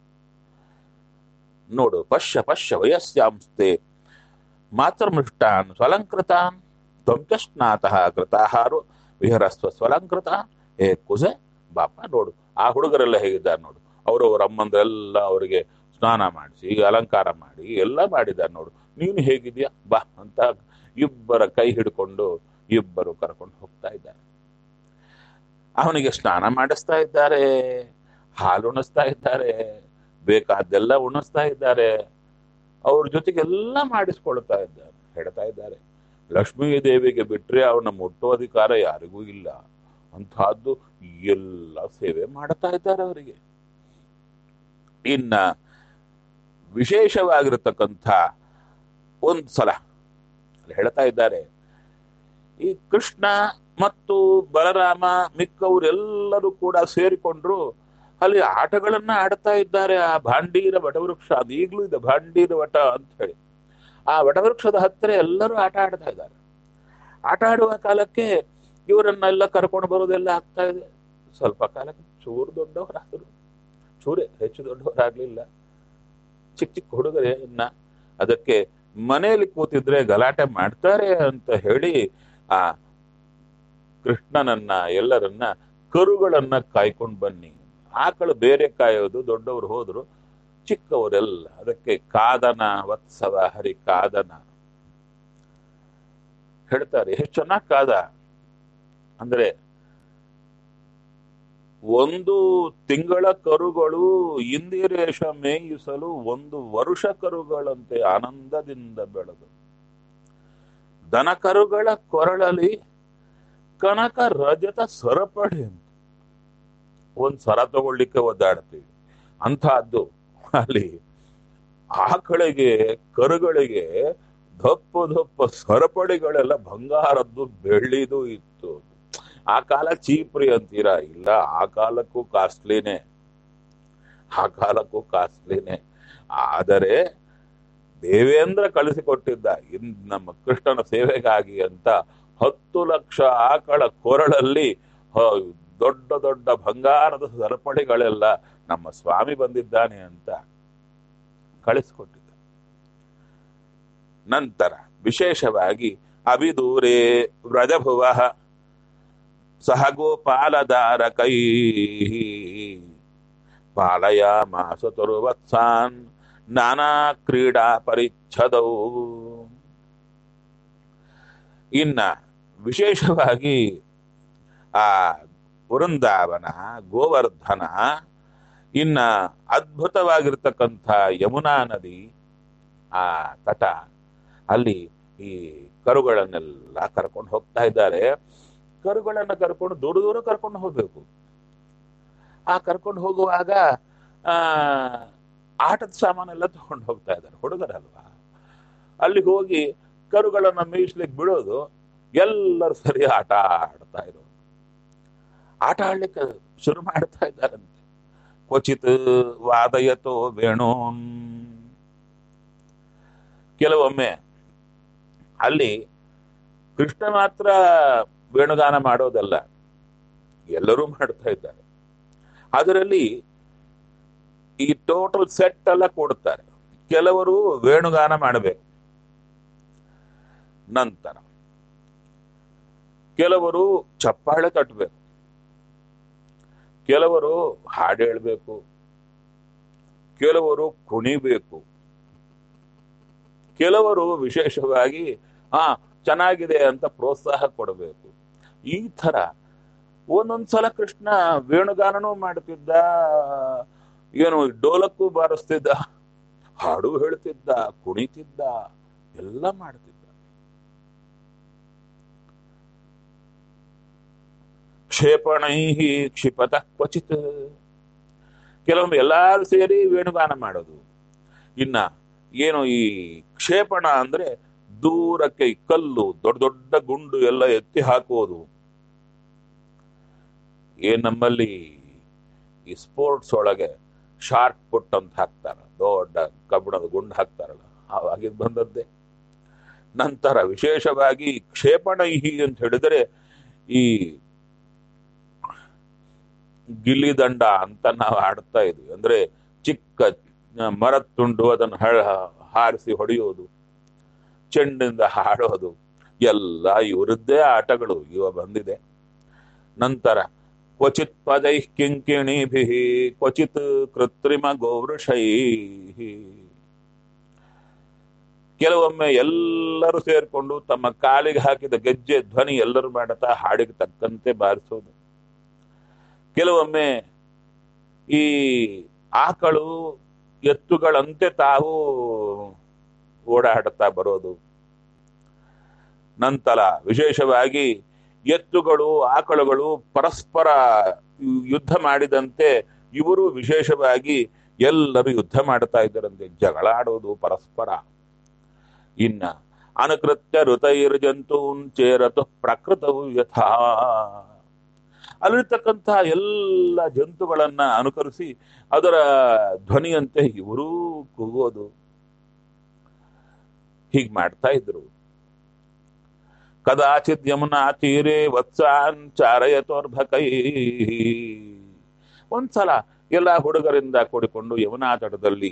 ನೋಡು ಪಶ್ಯ ಪಶ್ಯ ವಯಸ್ಯಾಂಸ್ತೆ ಮಾತೃಮೃಷ್ಟಾನ್ ಸ್ವಲಂಕೃತಾನ್ ತ್ವಂಚಸ್ನಾತಃ ಕೃತಾಹಾರು ವಿಹರಸ್ವ ಸ್ವಲಂಕೃತ ಏ ಕುಸೆ ಬಾಪ ನೋಡು ಆ ಹುಡುಗರೆಲ್ಲ ಹೇಗಿದ್ದಾರೆ ನೋಡು ಅವರು ಅವ್ರ ಅಮ್ಮಂದ್ರೆಲ್ಲ ಅವರಿಗೆ ಸ್ನಾನ ಮಾಡಿಸಿ ಅಲಂಕಾರ ಮಾಡಿ ಎಲ್ಲ ಮಾಡಿದ್ದಾರೆ ನೋಡು ನೀನು ಹೇಗಿದ್ಯಾ ಬಾ ಅಂತ ಇಬ್ಬರ ಕೈ ಹಿಡ್ಕೊಂಡು ಇಬ್ಬರು ಕರ್ಕೊಂಡು ಹೋಗ್ತಾ ಇದ್ದಾರೆ ಅವನಿಗೆ ಸ್ನಾನ ಮಾಡಿಸ್ತಾ ಇದ್ದಾರೆ ಹಾಲು ಉಣಿಸ್ತಾ ಇದ್ದಾರೆ ಬೇಕಾದ್ದೆಲ್ಲ ಉಣಿಸ್ತಾ ಇದ್ದಾರೆ ಅವ್ರ ಜೊತೆಗೆಲ್ಲ ಮಾಡಿಸ್ಕೊಳ್ತಾ ಇದ್ದಾರೆ ಹೇಳ್ತಾ ಇದ್ದಾರೆ ಲಕ್ಷ್ಮೀ ದೇವಿಗೆ ಬಿಟ್ರೆ ಅವನ ಮುಟ್ಟುವ ಅಧಿಕಾರ ಯಾರಿಗೂ ಇಲ್ಲ ಅಂತಹದ್ದು ಎಲ್ಲ ಸೇವೆ ಮಾಡ್ತಾ ಇದ್ದಾರೆ ಅವರಿಗೆ ಇನ್ನ ವಿಶೇಷವಾಗಿರತಕ್ಕಂಥ ಒಂದ್ ಸಲ ಅಲ್ಲಿ ಹೇಳ್ತಾ ಇದ್ದಾರೆ ಈ ಕೃಷ್ಣ ಮತ್ತು ಬಲರಾಮ ಮಿಕ್ಕವರೆಲ್ಲರೂ ಕೂಡ ಸೇರಿಕೊಂಡ್ರು ಅಲ್ಲಿ ಆಟಗಳನ್ನ ಆಡ್ತಾ ಇದ್ದಾರೆ ಆ ಭಾಂಡೀರ ವಟವೃಕ್ಷ ಅದು ಈಗಲೂ ಇದೆ ಭಾಂಡೀರ ವಟ ಅಂತ ಹೇಳಿ ಆ ವಟವೃಕ್ಷದ ಹತ್ತಿರ ಎಲ್ಲರೂ ಆಟ ಆಡ್ತಾ ಇದ್ದಾರೆ ಆಟ ಆಡುವ ಕಾಲಕ್ಕೆ ಇವರನ್ನೆಲ್ಲ ಕರ್ಕೊಂಡು ಬರೋದೆಲ್ಲ ಆಗ್ತಾ ಇದೆ ಸ್ವಲ್ಪ ಕಾಲಕ್ಕೆ ಚೂರು ದೊಡ್ಡವರಾದರು ಚೂರೇ ಹೆಚ್ಚು ದೊಡ್ಡವರಾಗ್ಲಿಲ್ಲ ಚಿಕ್ಕ ಚಿಕ್ಕ ಹುಡುಗರೇ ಇನ್ನ ಅದಕ್ಕೆ ಮನೆಯಲ್ಲಿ ಕೂತಿದ್ರೆ ಗಲಾಟೆ ಮಾಡ್ತಾರೆ ಅಂತ ಹೇಳಿ ಆ ಕೃಷ್ಣನನ್ನ ಎಲ್ಲರನ್ನ ಕರುಗಳನ್ನ ಕಾಯ್ಕೊಂಡು ಬನ್ನಿ ಆಕಳು ಬೇರೆ ಕಾಯೋದು ದೊಡ್ಡವರು ಹೋದ್ರು ಚಿಕ್ಕವರೆಲ್ಲ ಅದಕ್ಕೆ ಕಾದನ ವತ್ಸವ ಹರಿ ಕಾದನ ಹೇಳ್ತಾರೆ ಎಷ್ಟು ಚೆನ್ನಾಗ್ ಕಾದ ಅಂದ್ರೆ ಒಂದು ತಿಂಗಳ ಕರುಗಳು ಇಂದಿರೇಶ ಮೇಯಿಸಲು ಒಂದು ವರುಷ ಕರುಗಳಂತೆ ಆನಂದದಿಂದ ಬೆಳೆದು ದನ ಕರುಗಳ ಕೊರಳಲ್ಲಿ ಕನಕ ರಜತ ಸರಪಳಿ ಅಂತ ಒಂದ್ ಸರ ತಗೊಳ್ಳಿಕ್ಕೆ ಒದ್ದಾಡ್ತೀವಿ ಅಂತಹದ್ದು ಅಲ್ಲಿ ಆಕಳಿಗೆ ಕರುಗಳಿಗೆ ದಪ್ಪ ದಪ್ಪ ಸರಪಳಿಗಳೆಲ್ಲ ಬಂಗಾರದ್ದು ಬೆಳ್ಳಿದು ಇತ್ತು ಆ ಕಾಲ ಚೀಪ್ರಿ ಅಂತೀರಾ ಇಲ್ಲ ಆ ಕಾಲಕ್ಕೂ ಕಾಸ್ಟ್ಲಿನೇ ಆ ಕಾಲಕ್ಕೂ ಕಾಸ್ಟ್ಲಿನೇ ಆದರೆ ದೇವೇಂದ್ರ ಕಳಿಸಿಕೊಟ್ಟಿದ್ದ ಇನ್ ನಮ್ಮ ಕೃಷ್ಣನ ಸೇವೆಗಾಗಿ ಅಂತ ಹತ್ತು ಲಕ್ಷ ಆಕಳ ಕೊರಳಲ್ಲಿ ಹ, ದೊಡ್ಡ ದೊಡ್ಡ ಬಂಗಾರದ ಸರಪಳಿಗಳೆಲ್ಲ ನಮ್ಮ ಸ್ವಾಮಿ ಬಂದಿದ್ದಾನೆ ಅಂತ ಕಳಿಸಿಕೊಟ್ಟಿದ್ದ ನಂತರ ವಿಶೇಷವಾಗಿ ಅಭಿದೂರೇ ವ್ರಜಭುವ ಸಹ ಗೋಪಾಲಧಾರಕೈ ಪಾಲಯ ಮಾಸತುರ್ವತ್ಸಾನ್ ನಾನಾ ಕ್ರೀಡಾ ಪರಿಚ್ಛದೌ ಇನ್ನ ವಿಶೇಷವಾಗಿ ಆ ವೃಂದಾವನ ಗೋವರ್ಧನ ಇನ್ನ ಅದ್ಭುತವಾಗಿರ್ತಕ್ಕಂಥ ಯಮುನಾ ನದಿ ಆ ತಟ ಅಲ್ಲಿ ಈ ಕರುಗಳನ್ನೆಲ್ಲ ಕರ್ಕೊಂಡು ಹೋಗ್ತಾ ಇದ್ದಾರೆ ಕರುಗಳನ್ನ ಕರ್ಕೊಂಡು ದೂರ ದೂರ ಕರ್ಕೊಂಡು ಹೋಗ್ಬೇಕು ಆ ಕರ್ಕೊಂಡು ಹೋಗುವಾಗ ಆ ಆಟದ ಸಾಮಾನೆಲ್ಲ ತಗೊಂಡು ಹೋಗ್ತಾ ಇದ್ದಾರೆ ಹುಡುಗರಲ್ವಾ ಅಲ್ಲಿಗೆ ಹೋಗಿ ಕರುಗಳನ್ನ ಮೇಯಿಸ್ಲಿಕ್ಕೆ ಬಿಡೋದು ಎಲ್ಲರೂ ಸರಿ ಆಟ ಆಡ್ತಾ ಇರೋದು ಆಟ ಆಡ್ಲಿಕ್ಕೆ ಶುರು ಮಾಡ್ತಾ ಇದ್ದಾರಂತೆ ಕ್ವಚಿತ್ ವಾದಯತೋ ವೇಣೂನ್ ಕೆಲವೊಮ್ಮೆ ಅಲ್ಲಿ ಕೃಷ್ಣ ಮಾತ್ರ ವೇಣುಗಾನ ಮಾಡೋದಲ್ಲ ಎಲ್ಲರೂ ಮಾಡ್ತಾ ಇದ್ದಾರೆ ಅದರಲ್ಲಿ ಈ ಟೋಟಲ್ ಸೆಟ್ ಎಲ್ಲ ಕೊಡ್ತಾರೆ ಕೆಲವರು ವೇಣುಗಾನ ಮಾಡಬೇಕು ನಂತರ ಕೆಲವರು ಚಪ್ಪಾಳೆ ತಟ್ಟಬೇಕು ಕೆಲವರು ಹಾಡು ಹೇಳ್ಬೇಕು ಕೆಲವರು ಕುಣಿಬೇಕು ಕೆಲವರು ವಿಶೇಷವಾಗಿ ಹಾ ಚೆನ್ನಾಗಿದೆ ಅಂತ ಪ್ರೋತ್ಸಾಹ ಕೊಡಬೇಕು ಈ ತರ ಒಂದೊಂದ್ಸಲ ಕೃಷ್ಣ ವೇಣುಗಾನನೂ ಮಾಡ್ತಿದ್ದ ಏನು ಡೋಲಕ್ಕೂ ಬಾರಿಸ್ತಿದ್ದ ಹಾಡು ಹೇಳ್ತಿದ್ದ ಕುಣಿತಿದ್ದ ಎಲ್ಲ ಮಾಡ್ತಿದ್ದ ಕ್ಷೇಪಣೈ ಕ್ಷಿಪತ ಕ್ವಚಿತ್ ಕೆಲವೊಮ್ಮೆ ಎಲ್ಲಾರು ಸೇರಿ ವೇಣುಗಾನ ಮಾಡೋದು ಇನ್ನ ಏನು ಈ ಕ್ಷೇಪಣ ಅಂದ್ರೆ ದೂರಕ್ಕೆ ಈ ಕಲ್ಲು ದೊಡ್ಡ ದೊಡ್ಡ ಗುಂಡು ಎಲ್ಲ ಎತ್ತಿ ಹಾಕುವುದು ಏನ್ ನಮ್ಮಲ್ಲಿ ಈ ಸ್ಪೋರ್ಟ್ಸ್ ಒಳಗೆ ಶಾರ್ಟ್ ಪುಟ್ ಅಂತ ಹಾಕ್ತಾರ ದೊಡ್ಡ ಕಬ್ಬಿಣದ ಗುಂಡು ಹಾಕ್ತಾರಲ್ಲ ಆವಾಗಿದ್ ಬಂದದ್ದೇ ನಂತರ ವಿಶೇಷವಾಗಿ ಕ್ಷೇಪಣೈಹಿ ಅಂತ ಹೇಳಿದರೆ ಈ ಗಿಲ್ಲಿದಂಡ ಅಂತ ನಾವು ಆಡ್ತಾ ಇದ್ವಿ ಅಂದ್ರೆ ಚಿಕ್ಕ ಮರದ ತುಂಡು ಅದನ್ನು ಹ- ಹಾರಿಸಿ ಹೊಡೆಯೋದು ಚೆಂಡಿಂದ ಹಾಡೋದು ಎಲ್ಲ ಇವರದ್ದೇ ಆಟಗಳು ಇವ ಬಂದಿದೆ ನಂತರ ಕ್ವಚಿತ್ ಪದೈ ಕಿಂಕಿಣಿಭಿ ಕ್ವಚಿತ್ ಕೃತ್ರಿಮ ಗೋವೃಷೈ ಕೆಲವೊಮ್ಮೆ ಎಲ್ಲರೂ ಸೇರ್ಕೊಂಡು ತಮ್ಮ ಕಾಲಿಗೆ ಹಾಕಿದ ಗೆಜ್ಜೆ ಧ್ವನಿ ಎಲ್ಲರೂ ಮಾಡುತ್ತಾ ಹಾಡಿಗೆ ತಕ್ಕಂತೆ ಬಾರಿಸೋದು ಕೆಲವೊಮ್ಮೆ ಈ ಆಕಳು ಎತ್ತುಗಳಂತೆ ತಾವು ಓಡಾಡುತ್ತಾ ಬರೋದು ನಂತರ ವಿಶೇಷವಾಗಿ ಎತ್ತುಗಳು ಆಕಳುಗಳು ಪರಸ್ಪರ ಯುದ್ಧ ಮಾಡಿದಂತೆ ಇವರು ವಿಶೇಷವಾಗಿ ಎಲ್ಲರೂ ಯುದ್ಧ ಮಾಡ್ತಾ ಇದ್ದರಂತೆ ಜಗಳ ಆಡೋದು ಪರಸ್ಪರ ಇನ್ನ ಅನುಕೃತ್ಯ ಋತೈರ್ ಜಂತೂನ್ ಚೇರತು ಪ್ರಕೃತವು ಯಥಾ ಅಲ್ಲಿರ್ತಕ್ಕಂಥ ಎಲ್ಲ ಜಂತುಗಳನ್ನ ಅನುಕರಿಸಿ ಅದರ ಧ್ವನಿಯಂತೆ ಇವರೂ ಕೂಗೋದು ಹೀಗ್ ಮಾಡ್ತಾ ಇದ್ರು ಕದಾಚಿತ್ ಯಮುನಾ ತೀರೆ ವತ್ಸಾನ್ ಚಾರಯತೋರ್ಭಕೈ ಒಂದ್ಸಲ ಎಲ್ಲ ಹುಡುಗರಿಂದ ಕೂಡಿಕೊಂಡು ಯಮುನಾ ತಟದಲ್ಲಿ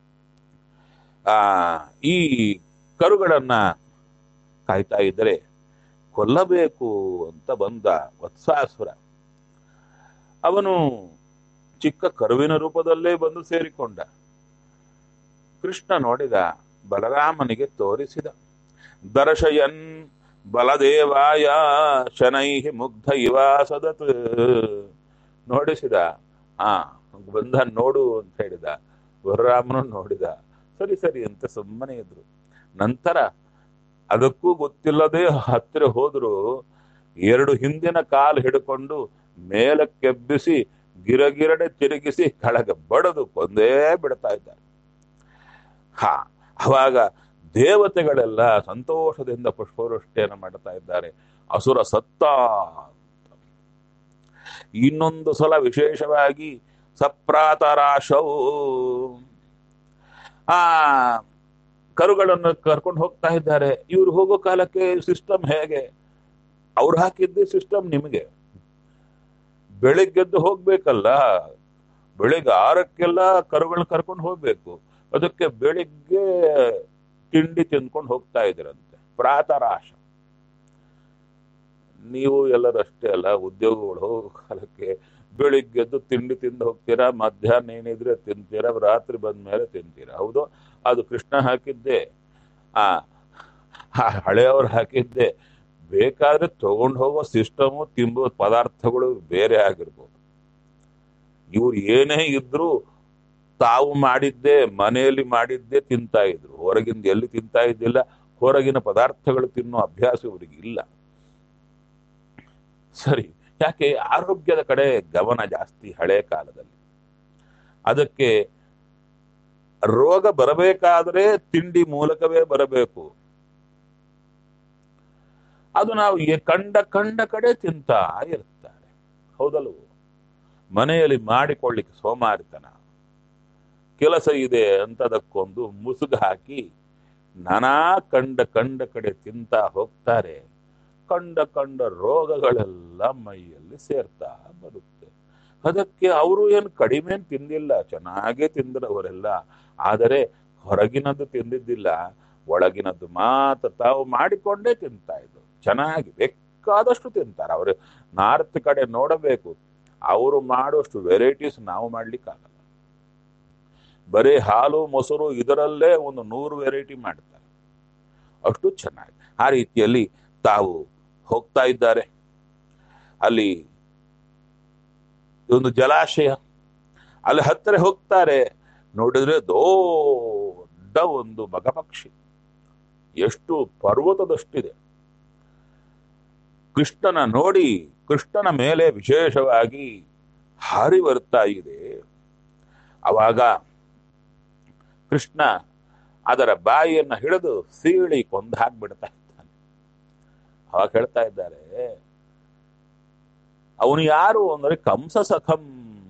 ಆ ಈ ಕರುಗಳನ್ನ ಕಾಯ್ತಾ ಇದ್ದರೆ ಕೊಲ್ಲಬೇಕು ಅಂತ ಬಂದ ವತ್ಸಾಸುರ ಅವನು ಚಿಕ್ಕ ಕರುವಿನ ರೂಪದಲ್ಲೇ ಬಂದು ಸೇರಿಕೊಂಡ ಕೃಷ್ಣ ನೋಡಿದ ಬಲರಾಮನಿಗೆ ತೋರಿಸಿದ ದರ್ಶಯನ್ ಬಲದೇವಾಯ ಶನೈ ಮುಗ್ಧ ಇವ ಸದತ್ ನೋಡಿಸಿದ ಆ ಬಂದ ನೋಡು ಅಂತ ಹೇಳಿದ ಬಲರಾಮನು ನೋಡಿದ ಸರಿ ಸರಿ ಅಂತ ಸುಮ್ಮನೆ ಇದ್ರು ನಂತರ ಅದಕ್ಕೂ ಗೊತ್ತಿಲ್ಲದೆ ಹತ್ತಿರ ಹೋದ್ರು ಎರಡು ಹಿಂದಿನ ಕಾಲು ಹಿಡ್ಕೊಂಡು ಮೇಲಕ್ಕೆಬ್ಬಿಸಿ ಗಿರಗಿರಡೆ ತಿರುಗಿಸಿ ಕೆಳಗೆ ಬಡದು ಕೊಂದೇ ಬಿಡ್ತಾ ಇದ್ದಾರೆ ಹಾ ಅವಾಗ ದೇವತೆಗಳೆಲ್ಲ ಸಂತೋಷದಿಂದ ಪುಷ್ಪವೃಷ್ಟಿಯನ್ನು ಮಾಡ್ತಾ ಇದ್ದಾರೆ ಅಸುರ ಸತ್ತ ಇನ್ನೊಂದು ಸಲ ವಿಶೇಷವಾಗಿ ಸಪ್ರಾತರಾಶವು ಆ ಕರುಗಳನ್ನು ಕರ್ಕೊಂಡು ಹೋಗ್ತಾ ಇದ್ದಾರೆ ಇವ್ರು ಹೋಗೋ ಕಾಲಕ್ಕೆ ಸಿಸ್ಟಮ್ ಹೇಗೆ ಅವ್ರು ಹಾಕಿದ್ದೇ ಸಿಸ್ಟಮ್ ನಿಮಗೆ ಬೆಳಿಗ್ಗೆದ್ದು ಹೋಗ್ಬೇಕಲ್ಲ ಬೆಳಿಗ್ಗೆ ಆರಕ್ಕೆಲ್ಲ ಕರುಗಳನ್ನ ಕರ್ಕೊಂಡು ಹೋಗ್ಬೇಕು ಅದಕ್ಕೆ ಬೆಳಿಗ್ಗೆ ತಿಂಡಿ ತಿಂದ್ಕೊಂಡು ಹೋಗ್ತಾ ಇದ್ರಂತೆ ಪ್ರಾತರಾಶ ನೀವು ಎಲ್ಲರೂ ಅಷ್ಟೇ ಅಲ್ಲ ಉದ್ಯೋಗಗಳು ಹೋಗೋ ಕಾಲಕ್ಕೆ ಬೆಳಿಗ್ಗೆದ್ದು ತಿಂಡಿ ತಿಂದು ಹೋಗ್ತೀರಾ ಮಧ್ಯಾಹ್ನ ಏನಿದ್ರೆ ತಿಂತೀರಾ ರಾತ್ರಿ ಬಂದ ಮೇಲೆ ತಿಂತೀರಾ ಹೌದು ಅದು ಕೃಷ್ಣ ಹಾಕಿದ್ದೆ ಆ ಆ ಹಳೆಯವ್ರು ಹಾಕಿದ್ದೆ ಬೇಕಾದ್ರೆ ತಗೊಂಡು ಹೋಗೋ ಸಿಸ್ಟಮು ತಿಂಬೋ ಪದಾರ್ಥಗಳು ಬೇರೆ ಆಗಿರ್ಬೋದು ಇವ್ರು ಏನೇ ಇದ್ರು ತಾವು ಮಾಡಿದ್ದೆ ಮನೆಯಲ್ಲಿ ಮಾಡಿದ್ದೇ ತಿಂತಾ ಇದ್ರು ಹೊರಗಿಂದ ಎಲ್ಲಿ ತಿಂತಾ ಇದ್ದಿಲ್ಲ ಹೊರಗಿನ ಪದಾರ್ಥಗಳು ತಿನ್ನೋ ಅಭ್ಯಾಸ ಇವರಿಗೆ ಇಲ್ಲ ಸರಿ ಯಾಕೆ ಆರೋಗ್ಯದ ಕಡೆ ಗಮನ ಜಾಸ್ತಿ ಹಳೆ ಕಾಲದಲ್ಲಿ ಅದಕ್ಕೆ ರೋಗ ಬರಬೇಕಾದ್ರೆ ತಿಂಡಿ ಮೂಲಕವೇ ಬರಬೇಕು ಅದು ನಾವು ಎ- ಕಂಡ ಕಂಡ ಕಡೆ ತಿಂತಾ ಇರ್ತಾರೆ ಹೌದಲ್ವೋ ಮನೆಯಲ್ಲಿ ಮಾಡಿಕೊಳ್ಳಿಕ್ಕೆ ಸೋಮಾರಿತನ ಕೆಲಸ ಇದೆ ಅಂತದಕ್ಕೊಂದು ಮುಸುಗು ಹಾಕಿ ನಾನಾ ಕಂಡ ಕಂಡ ಕಡೆ ತಿಂತಾ ಹೋಗ್ತಾರೆ ಕಂಡ ಕಂಡ ರೋಗಗಳೆಲ್ಲ ಮೈಯಲ್ಲಿ ಸೇರ್ತಾ ಬರುತ್ತೆ ಅದಕ್ಕೆ ಅವರು ಏನು ಕಡಿಮೆ ತಿಂದಿಲ್ಲ ಚೆನ್ನಾಗೇ ತಿಂದ್ರವರೆಲ್ಲ ಆದರೆ ಹೊರಗಿನದ್ದು ತಿಂದಿದ್ದಿಲ್ಲ ಒಳಗಿನದ್ದು ಮಾತ್ರ ತಾವು ಮಾಡಿಕೊಂಡೇ ತಿಂತಾ ಇದ್ರು ಚೆನ್ನಾಗಿ ಬೇಕಾದಷ್ಟು ತಿಂತಾರೆ ಅವರು ನಾರ್ತ್ ಕಡೆ ನೋಡಬೇಕು ಅವರು ಮಾಡುವಷ್ಟು ವೆರೈಟೀಸ್ ನಾವು ಮಾಡ್ಲಿಕ್ಕಾಗಲ್ಲ ಬರೀ ಹಾಲು ಮೊಸರು ಇದರಲ್ಲೇ ಒಂದು ನೂರು ವೆರೈಟಿ ಮಾಡ್ತಾರೆ ಅಷ್ಟು ಚೆನ್ನಾಗಿ ಆ ರೀತಿಯಲ್ಲಿ ತಾವು ಹೋಗ್ತಾ ಇದ್ದಾರೆ ಅಲ್ಲಿ ಒಂದು ಜಲಾಶಯ ಅಲ್ಲಿ ಹತ್ತಿರ ಹೋಗ್ತಾರೆ ನೋಡಿದ್ರೆ ದೊಡ್ಡ ಒಂದು ಮಗಪಕ್ಷಿ ಎಷ್ಟು ಪರ್ವತದಷ್ಟಿದೆ ಕೃಷ್ಣನ ನೋಡಿ ಕೃಷ್ಣನ ಮೇಲೆ ವಿಶೇಷವಾಗಿ ಹಾರಿ ಬರ್ತಾ ಇದೆ ಅವಾಗ ಕೃಷ್ಣ ಅದರ ಬಾಯಿಯನ್ನ ಹಿಡಿದು ಸೀಳಿ ಕೊಂದು ಹಾಕ್ಬಿಡ್ತಾ ಇದ್ದಾನೆ ಅವಾಗ ಹೇಳ್ತಾ ಇದ್ದಾರೆ ಅವನು ಯಾರು ಅಂದ್ರೆ ಕಂಸ ಸಖಂ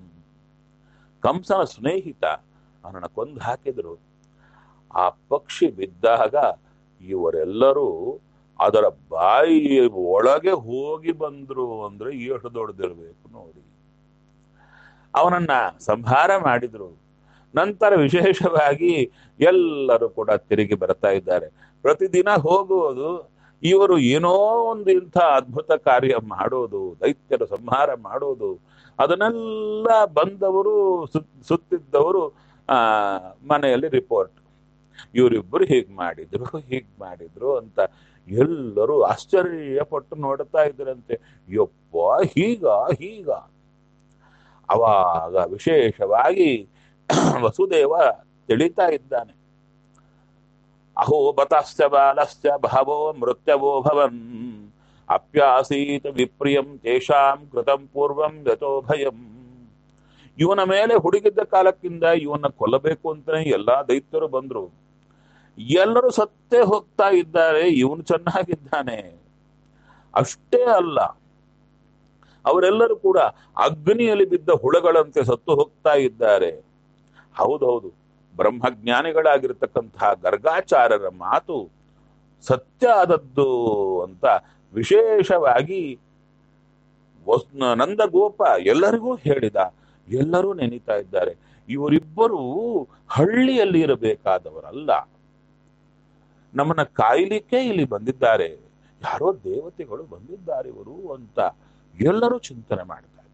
ಕಂಸನ ಸ್ನೇಹಿತ ಅವನನ್ನ ಕೊಂದು ಹಾಕಿದ್ರು ಆ ಪಕ್ಷಿ ಬಿದ್ದಾಗ ಇವರೆಲ್ಲರೂ ಅದರ ಬಾಯಿ ಒಳಗೆ ಹೋಗಿ ಬಂದ್ರು ಅಂದ್ರೆ ಎಷ್ಟು ದೊಡ್ಡದಿರ್ಬೇಕು ನೋಡಿ ಅವನನ್ನ ಸಂಹಾರ ಮಾಡಿದ್ರು ನಂತರ ವಿಶೇಷವಾಗಿ ಎಲ್ಲರೂ ಕೂಡ ತಿರುಗಿ ಬರ್ತಾ ಇದ್ದಾರೆ ಪ್ರತಿದಿನ ಹೋಗುವುದು ಇವರು ಏನೋ ಒಂದು ಇಂಥ ಅದ್ಭುತ ಕಾರ್ಯ ಮಾಡೋದು ದೈತ್ಯರ ಸಂಹಾರ ಮಾಡೋದು ಅದನ್ನೆಲ್ಲ ಬಂದವರು ಸುತ್ ಸುತ್ತಿದ್ದವರು ಆ ಮನೆಯಲ್ಲಿ ರಿಪೋರ್ಟ್ ಇವರಿಬ್ಬರು ಹೀಗ್ ಮಾಡಿದ್ರು ಹೀಗ್ ಮಾಡಿದ್ರು ಅಂತ ಎಲ್ಲರೂ ಆಶ್ಚರ್ಯಪಟ್ಟು ನೋಡ್ತಾ ಇದ್ರಂತೆ ಯಪ್ಪ ಹೀಗ ಹೀಗ ಅವಾಗ ವಿಶೇಷವಾಗಿ ವಸುದೇವ ತಿಳಿತಾ ಇದ್ದಾನೆ ಅಹೋ ಬತಶ್ಚ ಬಾಲಶ್ಚ ಭಾವೋ ಮೃತ್ಯವೋ ಭವನ್ ಅಪ್ಯಾಸೀತ ವಿಪ್ರಿಯಂ ತೇಷಾಂ ಕೃತಂ ಪೂರ್ವಂ ಯಥೋ ಭಯಂ ಇವನ ಮೇಲೆ ಹುಡುಗಿದ್ದ ಕಾಲಕ್ಕಿಂತ ಇವನ್ನ ಕೊಲ್ಲಬೇಕು ಅಂತಾನೆ ಎಲ್ಲಾ ದೈತ್ಯರು ಬಂದ್ರು ಎಲ್ಲರೂ ಸತ್ತೇ ಹೋಗ್ತಾ ಇದ್ದಾರೆ ಇವನು ಚೆನ್ನಾಗಿದ್ದಾನೆ ಅಷ್ಟೇ ಅಲ್ಲ ಅವರೆಲ್ಲರೂ ಕೂಡ ಅಗ್ನಿಯಲ್ಲಿ ಬಿದ್ದ ಹುಳಗಳಂತೆ ಸತ್ತು ಹೋಗ್ತಾ ಇದ್ದಾರೆ ಹೌದೌದು ಬ್ರಹ್ಮಜ್ಞಾನಿಗಳಾಗಿರ್ತಕ್ಕಂತಹ ಗರ್ಗಾಚಾರ್ಯರ ಮಾತು ಸತ್ಯ ಆದದ್ದು ಅಂತ ವಿಶೇಷವಾಗಿ ವಸ್- ನಂದಗೋಪ ಎಲ್ಲರಿಗೂ ಹೇಳಿದ ಎಲ್ಲರೂ ನೆನೀತಾ ಇದ್ದಾರೆ ಇವರಿಬ್ಬರು ಹಳ್ಳಿಯಲ್ಲಿ ಇರಬೇಕಾದವರಲ್ಲ ನಮ್ಮನ್ನ ಕಾಯ್ಲಿಕ್ಕೆ ಇಲ್ಲಿ ಬಂದಿದ್ದಾರೆ ಯಾರೋ ದೇವತೆಗಳು ಬಂದಿದ್ದಾರೆ ಇವರು ಅಂತ ಎಲ್ಲರೂ ಚಿಂತನೆ ಮಾಡ್ತಾ ಇದ್ದಾರೆ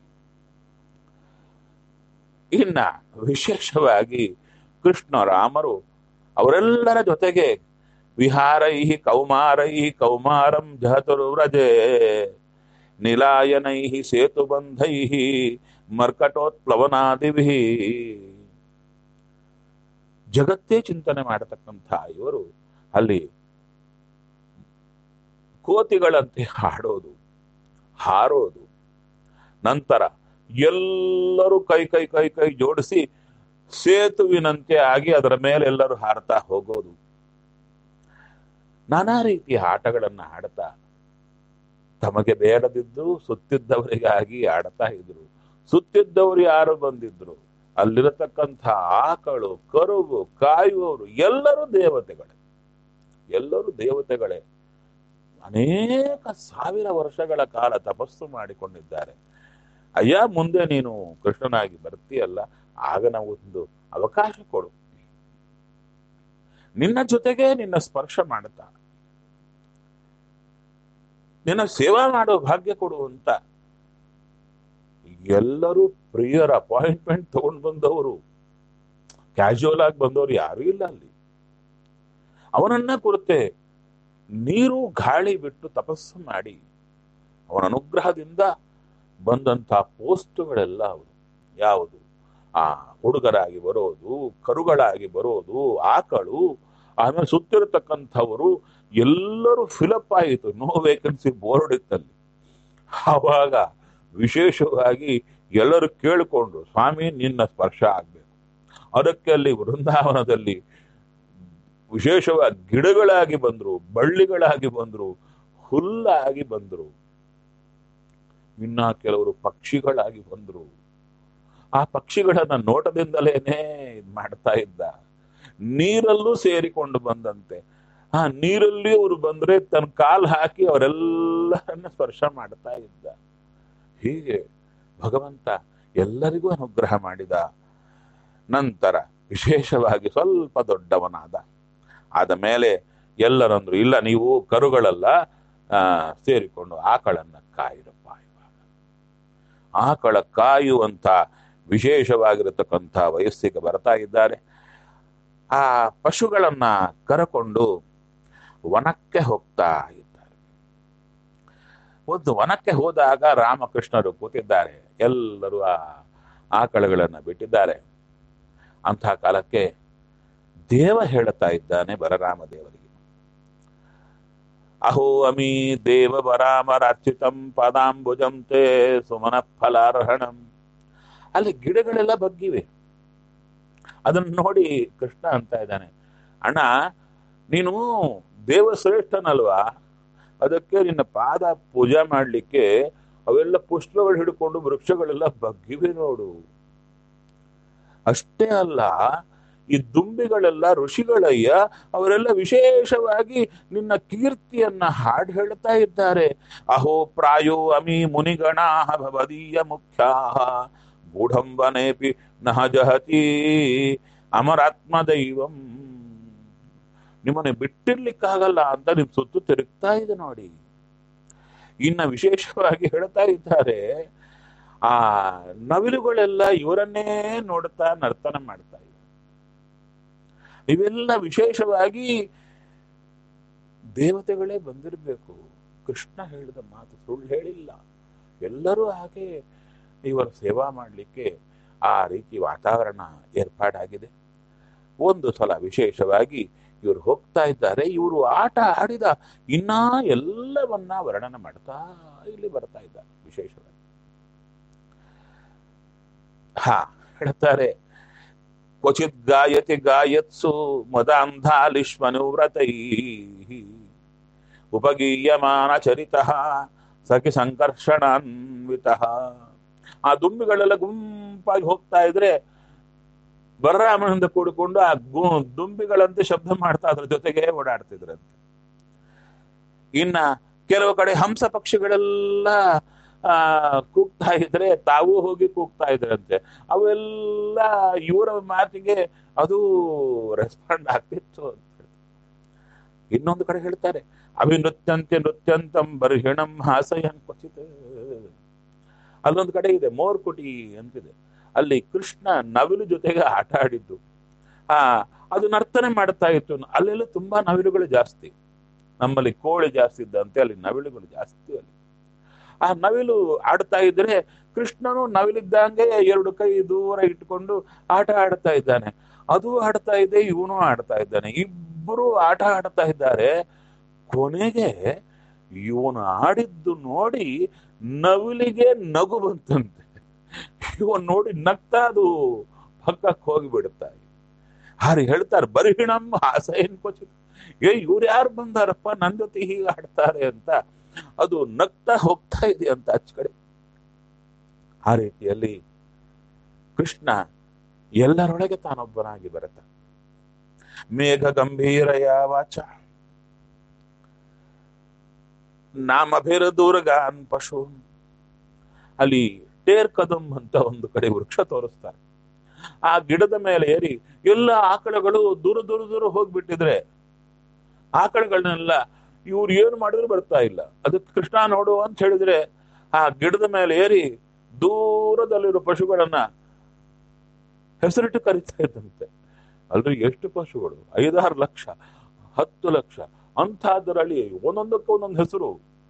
ಇನ್ನ ವಿಶೇಷವಾಗಿ ಕೃಷ್ಣ ರಾಮರು ಅವರೆಲ್ಲರ ಜೊತೆಗೆ ವಿಹಾರೈ ಕೌಮಾರೈ ಕೌಮಾರಂ ಜಹತರು ವ್ರಜೆ ನಿಲಾಯನೈ ಸೇತುಬಂಧೈ ಮರ್ಕಟೋತ್ಪ್ಲವನಾದಿಭಿ ಜಗತ್ತೇ ಚಿಂತನೆ ಮಾಡತಕ್ಕಂಥ ಇವರು ಅಲ್ಲಿ ಕೋತಿಗಳಂತೆ ಹಾಡೋದು ಹಾರೋದು ನಂತರ ಎಲ್ಲರೂ ಕೈ ಕೈ ಕೈ ಕೈ ಜೋಡಿಸಿ ಸೇತುವಿನಂತೆ ಆಗಿ ಅದರ ಮೇಲೆ ಎಲ್ಲರೂ ಹಾರ್ತಾ ಹೋಗೋದು ನಾನಾ ರೀತಿಯ ಆಟಗಳನ್ನ ಆಡ್ತಾ ತಮಗೆ ಬೇಡದಿದ್ದು ಸುತ್ತಿದ್ದವರಿಗಾಗಿ ಆಡ್ತಾ ಇದ್ರು ಸುತ್ತಿದ್ದವರು ಯಾರು ಬಂದಿದ್ರು ಅಲ್ಲಿರತಕ್ಕಂಥ ಆಕಳು ಕರುವು ಕಾಯುವವರು ಎಲ್ಲರೂ ದೇವತೆಗಳೇ ಎಲ್ಲರೂ ದೇವತೆಗಳೇ ಅನೇಕ ಸಾವಿರ ವರ್ಷಗಳ ಕಾಲ ತಪಸ್ಸು ಮಾಡಿಕೊಂಡಿದ್ದಾರೆ ಅಯ್ಯ ಮುಂದೆ ನೀನು ಕೃಷ್ಣನಾಗಿ ಬರ್ತೀಯಲ್ಲ ಆಗ ನಾವು ಒಂದು ಅವಕಾಶ ಕೊಡು ನಿನ್ನ ಜೊತೆಗೆ ನಿನ್ನ ಸ್ಪರ್ಶ ಮಾಡುತ್ತಾ ನಿನ್ನ ಸೇವಾ ಮಾಡೋ ಭಾಗ್ಯ ಕೊಡು ಅಂತ ಎಲ್ಲರೂ ಪ್ರಿಯರ್ ಅಪಾಯಿಂಟ್ಮೆಂಟ್ ತಗೊಂಡು ಬಂದವರು ಕ್ಯಾಶುವಲ್ ಆಗಿ ಬಂದವರು ಯಾರು ಇಲ್ಲ ಅಲ್ಲಿ ಅವನನ್ನ ಕುರಿತೆ ನೀರು ಗಾಳಿ ಬಿಟ್ಟು ತಪಸ್ಸು ಮಾಡಿ ಅವನ ಅನುಗ್ರಹದಿಂದ ಬಂದಂತ ಪೋಸ್ಟುಗಳೆಲ್ಲ ಅವರು ಯಾವುದು ಆ ಹುಡುಗರಾಗಿ ಬರೋದು ಕರುಗಳಾಗಿ ಬರೋದು ಆಕಳು ಆಮೇಲೆ ಸುತ್ತಿರತಕ್ಕಂಥವರು ಎಲ್ಲರೂ ಫಿಲಪ್ ಆಯಿತು ನೋ ವೇಕೆನ್ಸಿ ಬೋರ್ಡ್ ಇತ್ತಲ್ಲಿ ಆವಾಗ ವಿಶೇಷವಾಗಿ ಎಲ್ಲರೂ ಕೇಳಿಕೊಂಡ್ರು ಸ್ವಾಮಿ ನಿನ್ನ ಸ್ಪರ್ಶ ಆಗ್ಬೇಕು ಅದಕ್ಕೆ ಅಲ್ಲಿ ವೃಂದಾವನದಲ್ಲಿ ವಿಶೇಷವಾಗಿ ಗಿಡಗಳಾಗಿ ಬಂದ್ರು ಬಳ್ಳಿಗಳಾಗಿ ಬಂದ್ರು ಹುಲ್ಲಾಗಿ ಬಂದ್ರು ಇನ್ನ ಕೆಲವರು ಪಕ್ಷಿಗಳಾಗಿ ಬಂದ್ರು ಆ ಪಕ್ಷಿಗಳನ್ನ ನೋಟದಿಂದಲೇನೆ ಇದ್ ಮಾಡ್ತಾ ಇದ್ದ ನೀರಲ್ಲೂ ಸೇರಿಕೊಂಡು ಬಂದಂತೆ ಆ ನೀರಲ್ಲಿ ಅವರು ಬಂದ್ರೆ ತನ್ನ ಕಾಲ್ ಹಾಕಿ ಅವರೆಲ್ಲರನ್ನ ಸ್ಪರ್ಶ ಮಾಡ್ತಾ ಇದ್ದ ಹೀಗೆ ಭಗವಂತ ಎಲ್ಲರಿಗೂ ಅನುಗ್ರಹ ಮಾಡಿದ ನಂತರ ವಿಶೇಷವಾಗಿ ಸ್ವಲ್ಪ ದೊಡ್ಡವನಾದ ಆದ ಮೇಲೆ ಎಲ್ಲರಂದ್ರು ಇಲ್ಲ ನೀವು ಕರುಗಳಲ್ಲ ಆ ಸೇರಿಕೊಂಡು ಆಕಳನ್ನ ಕಾಯಿರಪ್ಪ ಇವಾಗ ಆಕಳ ಕಾಯುವಂತ ವಿಶೇಷವಾಗಿರತಕ್ಕಂಥ ವಯಸ್ಸಿಗೆ ಬರ್ತಾ ಇದ್ದಾರೆ ಆ ಪಶುಗಳನ್ನ ಕರಕೊಂಡು ವನಕ್ಕೆ ಹೋಗ್ತಾ ಇದ್ದಾರೆ ಒಂದು ವನಕ್ಕೆ ಹೋದಾಗ ರಾಮಕೃಷ್ಣರು ಕೂತಿದ್ದಾರೆ ಎಲ್ಲರೂ ಆ ಆಕಳಗಳನ್ನ ಬಿಟ್ಟಿದ್ದಾರೆ ಅಂತಹ ಕಾಲಕ್ಕೆ ದೇವ ಹೇಳುತ್ತಾ ಇದ್ದಾನೆ ಬಲರಾಮ ದೇವರಿಗೆ ಅಹೋ ಅಮಿ ದೇವ ಬರಾಮರಾಚ್ಯುತಂ ಪದಾಂಬುಜಂ ತೇ ಸುಮನ ಫಲಾರ್ಹಣಂ ಅಲ್ಲಿ ಗಿಡಗಳೆಲ್ಲ ಬಗ್ಗಿವೆ ಅದನ್ನ ನೋಡಿ ಕೃಷ್ಣ ಅಂತ ಇದ್ದಾನೆ ಅಣ್ಣ ನೀನು ದೇವಶ್ರೇಷ್ಠನಲ್ವಾ ಅದಕ್ಕೆ ನಿನ್ನ ಪಾದ ಪೂಜೆ ಮಾಡ್ಲಿಕ್ಕೆ ಅವೆಲ್ಲ ಪುಷ್ಪಗಳು ಹಿಡ್ಕೊಂಡು ವೃಕ್ಷಗಳೆಲ್ಲ ಬಗ್ಗಿವೆ ನೋಡು ಅಷ್ಟೇ ಅಲ್ಲ ಈ ದುಂಬಿಗಳೆಲ್ಲ ಋಷಿಗಳಯ್ಯ ಅವರೆಲ್ಲ ವಿಶೇಷವಾಗಿ ನಿನ್ನ ಕೀರ್ತಿಯನ್ನ ಹಾಡು ಹೇಳ್ತಾ ಇದ್ದಾರೆ ಅಹೋ ಪ್ರಾಯೋ ಅಮಿ ಮುನಿಗಣಾ ಭವದೀಯ ಮುಖ್ಯಾ ಗೂಢಂಬನೇಪಿ ನಹ ಜಹತಿ ಅಮರಾತ್ಮ ದೈವಂ ನಿಮ್ಮನೆ ಬಿಟ್ಟಿರ್ಲಿಕ್ಕಾಗಲ್ಲ ಅಂತ ನಿಮ್ ಸುತ್ತು ತಿರುಗ್ತಾ ಇದೆ ನೋಡಿ ಇನ್ನ ವಿಶೇಷವಾಗಿ ಹೇಳ್ತಾ ಇದ್ದಾರೆ ಆ ನವಿಲುಗಳೆಲ್ಲ ಇವರನ್ನೇ ನೋಡ್ತಾ ನರ್ತನ ಮಾಡ್ತಾ ಇವೆ ಇವೆಲ್ಲ ವಿಶೇಷವಾಗಿ ದೇವತೆಗಳೇ ಬಂದಿರಬೇಕು ಕೃಷ್ಣ ಹೇಳಿದ ಮಾತು ಸುಳ್ಳು ಹೇಳಿಲ್ಲ ಎಲ್ಲರೂ ಹಾಗೆ ಇವರ ಸೇವಾ ಮಾಡಲಿಕ್ಕೆ ಆ ರೀತಿ ವಾತಾವರಣ ಏರ್ಪಾಡಾಗಿದೆ ಒಂದು ಸಲ ವಿಶೇಷವಾಗಿ ಇವರು ಹೋಗ್ತಾ ಇದ್ದಾರೆ ಇವರು ಆಟ ಆಡಿದ ಇನ್ನ ಎಲ್ಲವನ್ನ ವರ್ಣನ ಮಾಡ್ತಾ ಇಲ್ಲಿ ಬರ್ತಾ ಇದ್ದಾರೆ ವಿಶೇಷವಾಗಿ ಹಾ ಹೇಳ್ತಾರೆ ಕ್ವಚಿತ್ ಗಾಯತಿ ಗಾಯತ್ಸು ಮದಾಂಧಾಲಿಶ್ಮನುವ್ರತೈ ಉಪಗೀಯಮಾನ ಚರಿತ ಸಖಿ ಸಂಕರ್ಷಣಾನ್ವಿತ ಆ ದುಂಬಿಗಳೆಲ್ಲ ಗುಂಪಾಗಿ ಹೋಗ್ತಾ ಇದ್ರೆ ಬಲರಾಮನಿಂದ ಕೂಡಿಕೊಂಡು ಆ ಗು ದುಂಬಿಗಳಂತೆ ಶಬ್ದ ಮಾಡ್ತಾ ಅದ್ರ ಜೊತೆಗೆ ಓಡಾಡ್ತಿದ್ರಂತೆ ಇನ್ನ ಕೆಲವು ಕಡೆ ಹಂಸ ಪಕ್ಷಿಗಳೆಲ್ಲ ಆ ಕೂಗ್ತಾ ಇದ್ರೆ ತಾವು ಹೋಗಿ ಕೂಗ್ತಾ ಇದ್ರಂತೆ ಅವೆಲ್ಲ ಇವರ ಮಾತಿಗೆ ಅದು ರೆಸ್ಪಾಂಡ್ ಆಗ್ತಿತ್ತು ಅಂತ ಇನ್ನೊಂದು ಕಡೆ ಹೇಳ್ತಾರೆ ಅಭಿನೃತ್ಯಂತೆ ನೃತ್ಯಂತಂ ಬರ್ಹಿಣಂ ಹಾಸಯನ್ ಕ್ವಚಿತ್ ಅಲ್ಲೊಂದು ಕಡೆ ಇದೆ ಮೋರ್ಕುಟಿ ಅಂತಿದೆ ಅಲ್ಲಿ ಕೃಷ್ಣ ನವಿಲು ಜೊತೆಗೆ ಆಟ ಆಡಿದ್ದು ಆ ಅದು ನರ್ತನೆ ಮಾಡ್ತಾ ಇತ್ತು ಅಲ್ಲೆಲ್ಲ ತುಂಬಾ ನವಿಲುಗಳು ಜಾಸ್ತಿ ನಮ್ಮಲ್ಲಿ ಕೋಳಿ ಜಾಸ್ತಿ ಇದ್ದಂತೆ ಅಲ್ಲಿ ನವಿಲುಗಳು ಜಾಸ್ತಿ ಅಲ್ಲಿ ಆ ನವಿಲು ಆಡ್ತಾ ಇದ್ರೆ ಕೃಷ್ಣನು ನವಿಲಿದ್ದಂಗೆ ಎರಡು ಕೈ ದೂರ ಇಟ್ಕೊಂಡು ಆಟ ಆಡ್ತಾ ಇದ್ದಾನೆ ಅದು ಆಡ್ತಾ ಇದೆ ಇವನು ಆಡ್ತಾ ಇದ್ದಾನೆ ಇಬ್ಬರು ಆಟ ಆಡ್ತಾ ಇದ್ದಾರೆ ಕೊನೆಗೆ ಇವನು ಆಡಿದ್ದು ನೋಡಿ ನವಿಲಿಗೆ ನಗು ಬಂತಂತೆ ಇವನ್ ನೋಡಿ ನಗ್ತಾ ಅದು ಪಕ್ಕಕ್ಕೆ ಹೋಗಿ ಬಿಡುತ್ತಾ ಹಾರಿ ಹೇಳ್ತಾರೆ ಬರ್ಹಿಣಂ ಹಾಸ ಏನ್ ಕೊಚ್ಚಿ ಏ ಇವ್ರು ಯಾರು ಬಂದಾರಪ್ಪ ನನ್ ಜೊತೆ ಹೀಗೆ ಆಡ್ತಾರೆ ಅಂತ ಅದು ನಗ್ತಾ ಹೋಗ್ತಾ ಇದೆ ಅಂತ ಆಚ ಕಡೆ ಆ ರೀತಿಯಲ್ಲಿ ಕೃಷ್ಣ ಎಲ್ಲರೊಳಗೆ ತಾನೊಬ್ಬನಾಗಿ ಬರುತ್ತ ಮೇಘ ಗಂಭೀರಯ ವಾಚ ನಾಮಭಿರ ದೂರಗಾನ್ ಪಶು ಅಲ್ಲಿ ಟೇರ್ ಕದಂ ಅಂತ ಒಂದು ಕಡೆ ವೃಕ್ಷ ತೋರಿಸ್ತಾರೆ ಆ ಗಿಡದ ಮೇಲೆ ಏರಿ ಎಲ್ಲ ಆಕಳಗಳು ದೂರ ದೂರ ದೂರ ಹೋಗ್ಬಿಟ್ಟಿದ್ರೆ ಆಕಳಗಳನ್ನೆಲ್ಲ ಇವ್ರು ಏನು ಮಾಡಿದ್ರು ಬರ್ತಾ ಇಲ್ಲ ಅದಕ್ಕೆ ಕೃಷ್ಣ ನೋಡು ಅಂತ ಹೇಳಿದ್ರೆ ಆ ಗಿಡದ ಮೇಲೆ ಏರಿ ದೂರದಲ್ಲಿರೋ ಪಶುಗಳನ್ನ ಹೆಸರಿಟ್ಟು ಕರೀತಾ ಇದ್ದಂತೆ ಅಲ್ರಿ ಎಷ್ಟು ಪಶುಗಳು ಐದಾರು ಲಕ್ಷ ಹತ್ತು ಲಕ್ಷ ಅಂಥದ್ರಲ್ಲಿ ಒಂದೊಂದಕ್ಕೆ ಒಂದೊಂದು ಹೆಸರು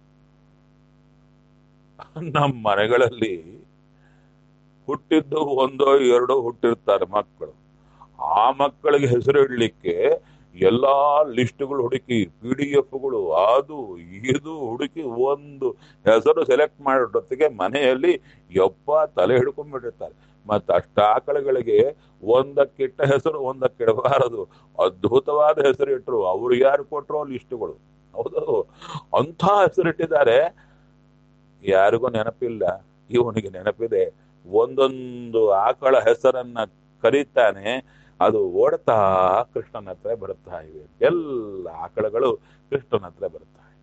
ನಮ್ಮ ಮನೆಗಳಲ್ಲಿ ಹುಟ್ಟಿದ್ದು ಒಂದೋ ಎರಡೋ ಹುಟ್ಟಿರ್ತಾರೆ ಮಕ್ಕಳು ಆ ಮಕ್ಕಳಿಗೆ ಹೆಸರು ಇಡ್ಲಿಕ್ಕೆ ಎಲ್ಲಾ ಲಿಸ್ಟ್ಗಳು ಹುಡುಕಿ ಪಿ ಡಿ ಎಫ್ಗಳು ಅದು ಇದು ಹುಡುಕಿ ಒಂದು ಹೆಸರು ಸೆಲೆಕ್ಟ್ ಮಾಡೋದೊತ್ತಿಗೆ ಮನೆಯಲ್ಲಿ ಯಪ್ಪ ತಲೆ ಹಿಡ್ಕೊಂಡ್ಬಿಟ್ಟಿರ್ತಾರೆ ಮತ್ತ ಅಷ್ಟ ಆಕಳಗಳಿಗೆ ಒಂದಕ್ಕಿಟ್ಟ ಹೆಸರು ಒಂದಕ್ಕಿಡಬಾರದು ಅದ್ಭುತವಾದ ಹೆಸರು ಇಟ್ರು ಅವ್ರು ಯಾರು ಕೊಟ್ರೋ ಲಿಸ್ಟ್ಗಳು ಹೌದು ಅಂಥ ಹೆಸರಿಟ್ಟಿದ್ದಾರೆ ಯಾರಿಗೂ ನೆನಪಿಲ್ಲ ಇವನಿಗೆ ನೆನಪಿದೆ ಒಂದೊಂದು ಆಕಳ ಹೆಸರನ್ನ ಕರೀತಾನೆ ಅದು ಓಡ್ತಾ ಕೃಷ್ಣನ ಹತ್ರ ಬರ್ತಾ ಇವೆ ಎಲ್ಲ ಆಕಳಗಳು ಕೃಷ್ಣನ ಹತ್ರ ಬರ್ತಾ ಇವೆ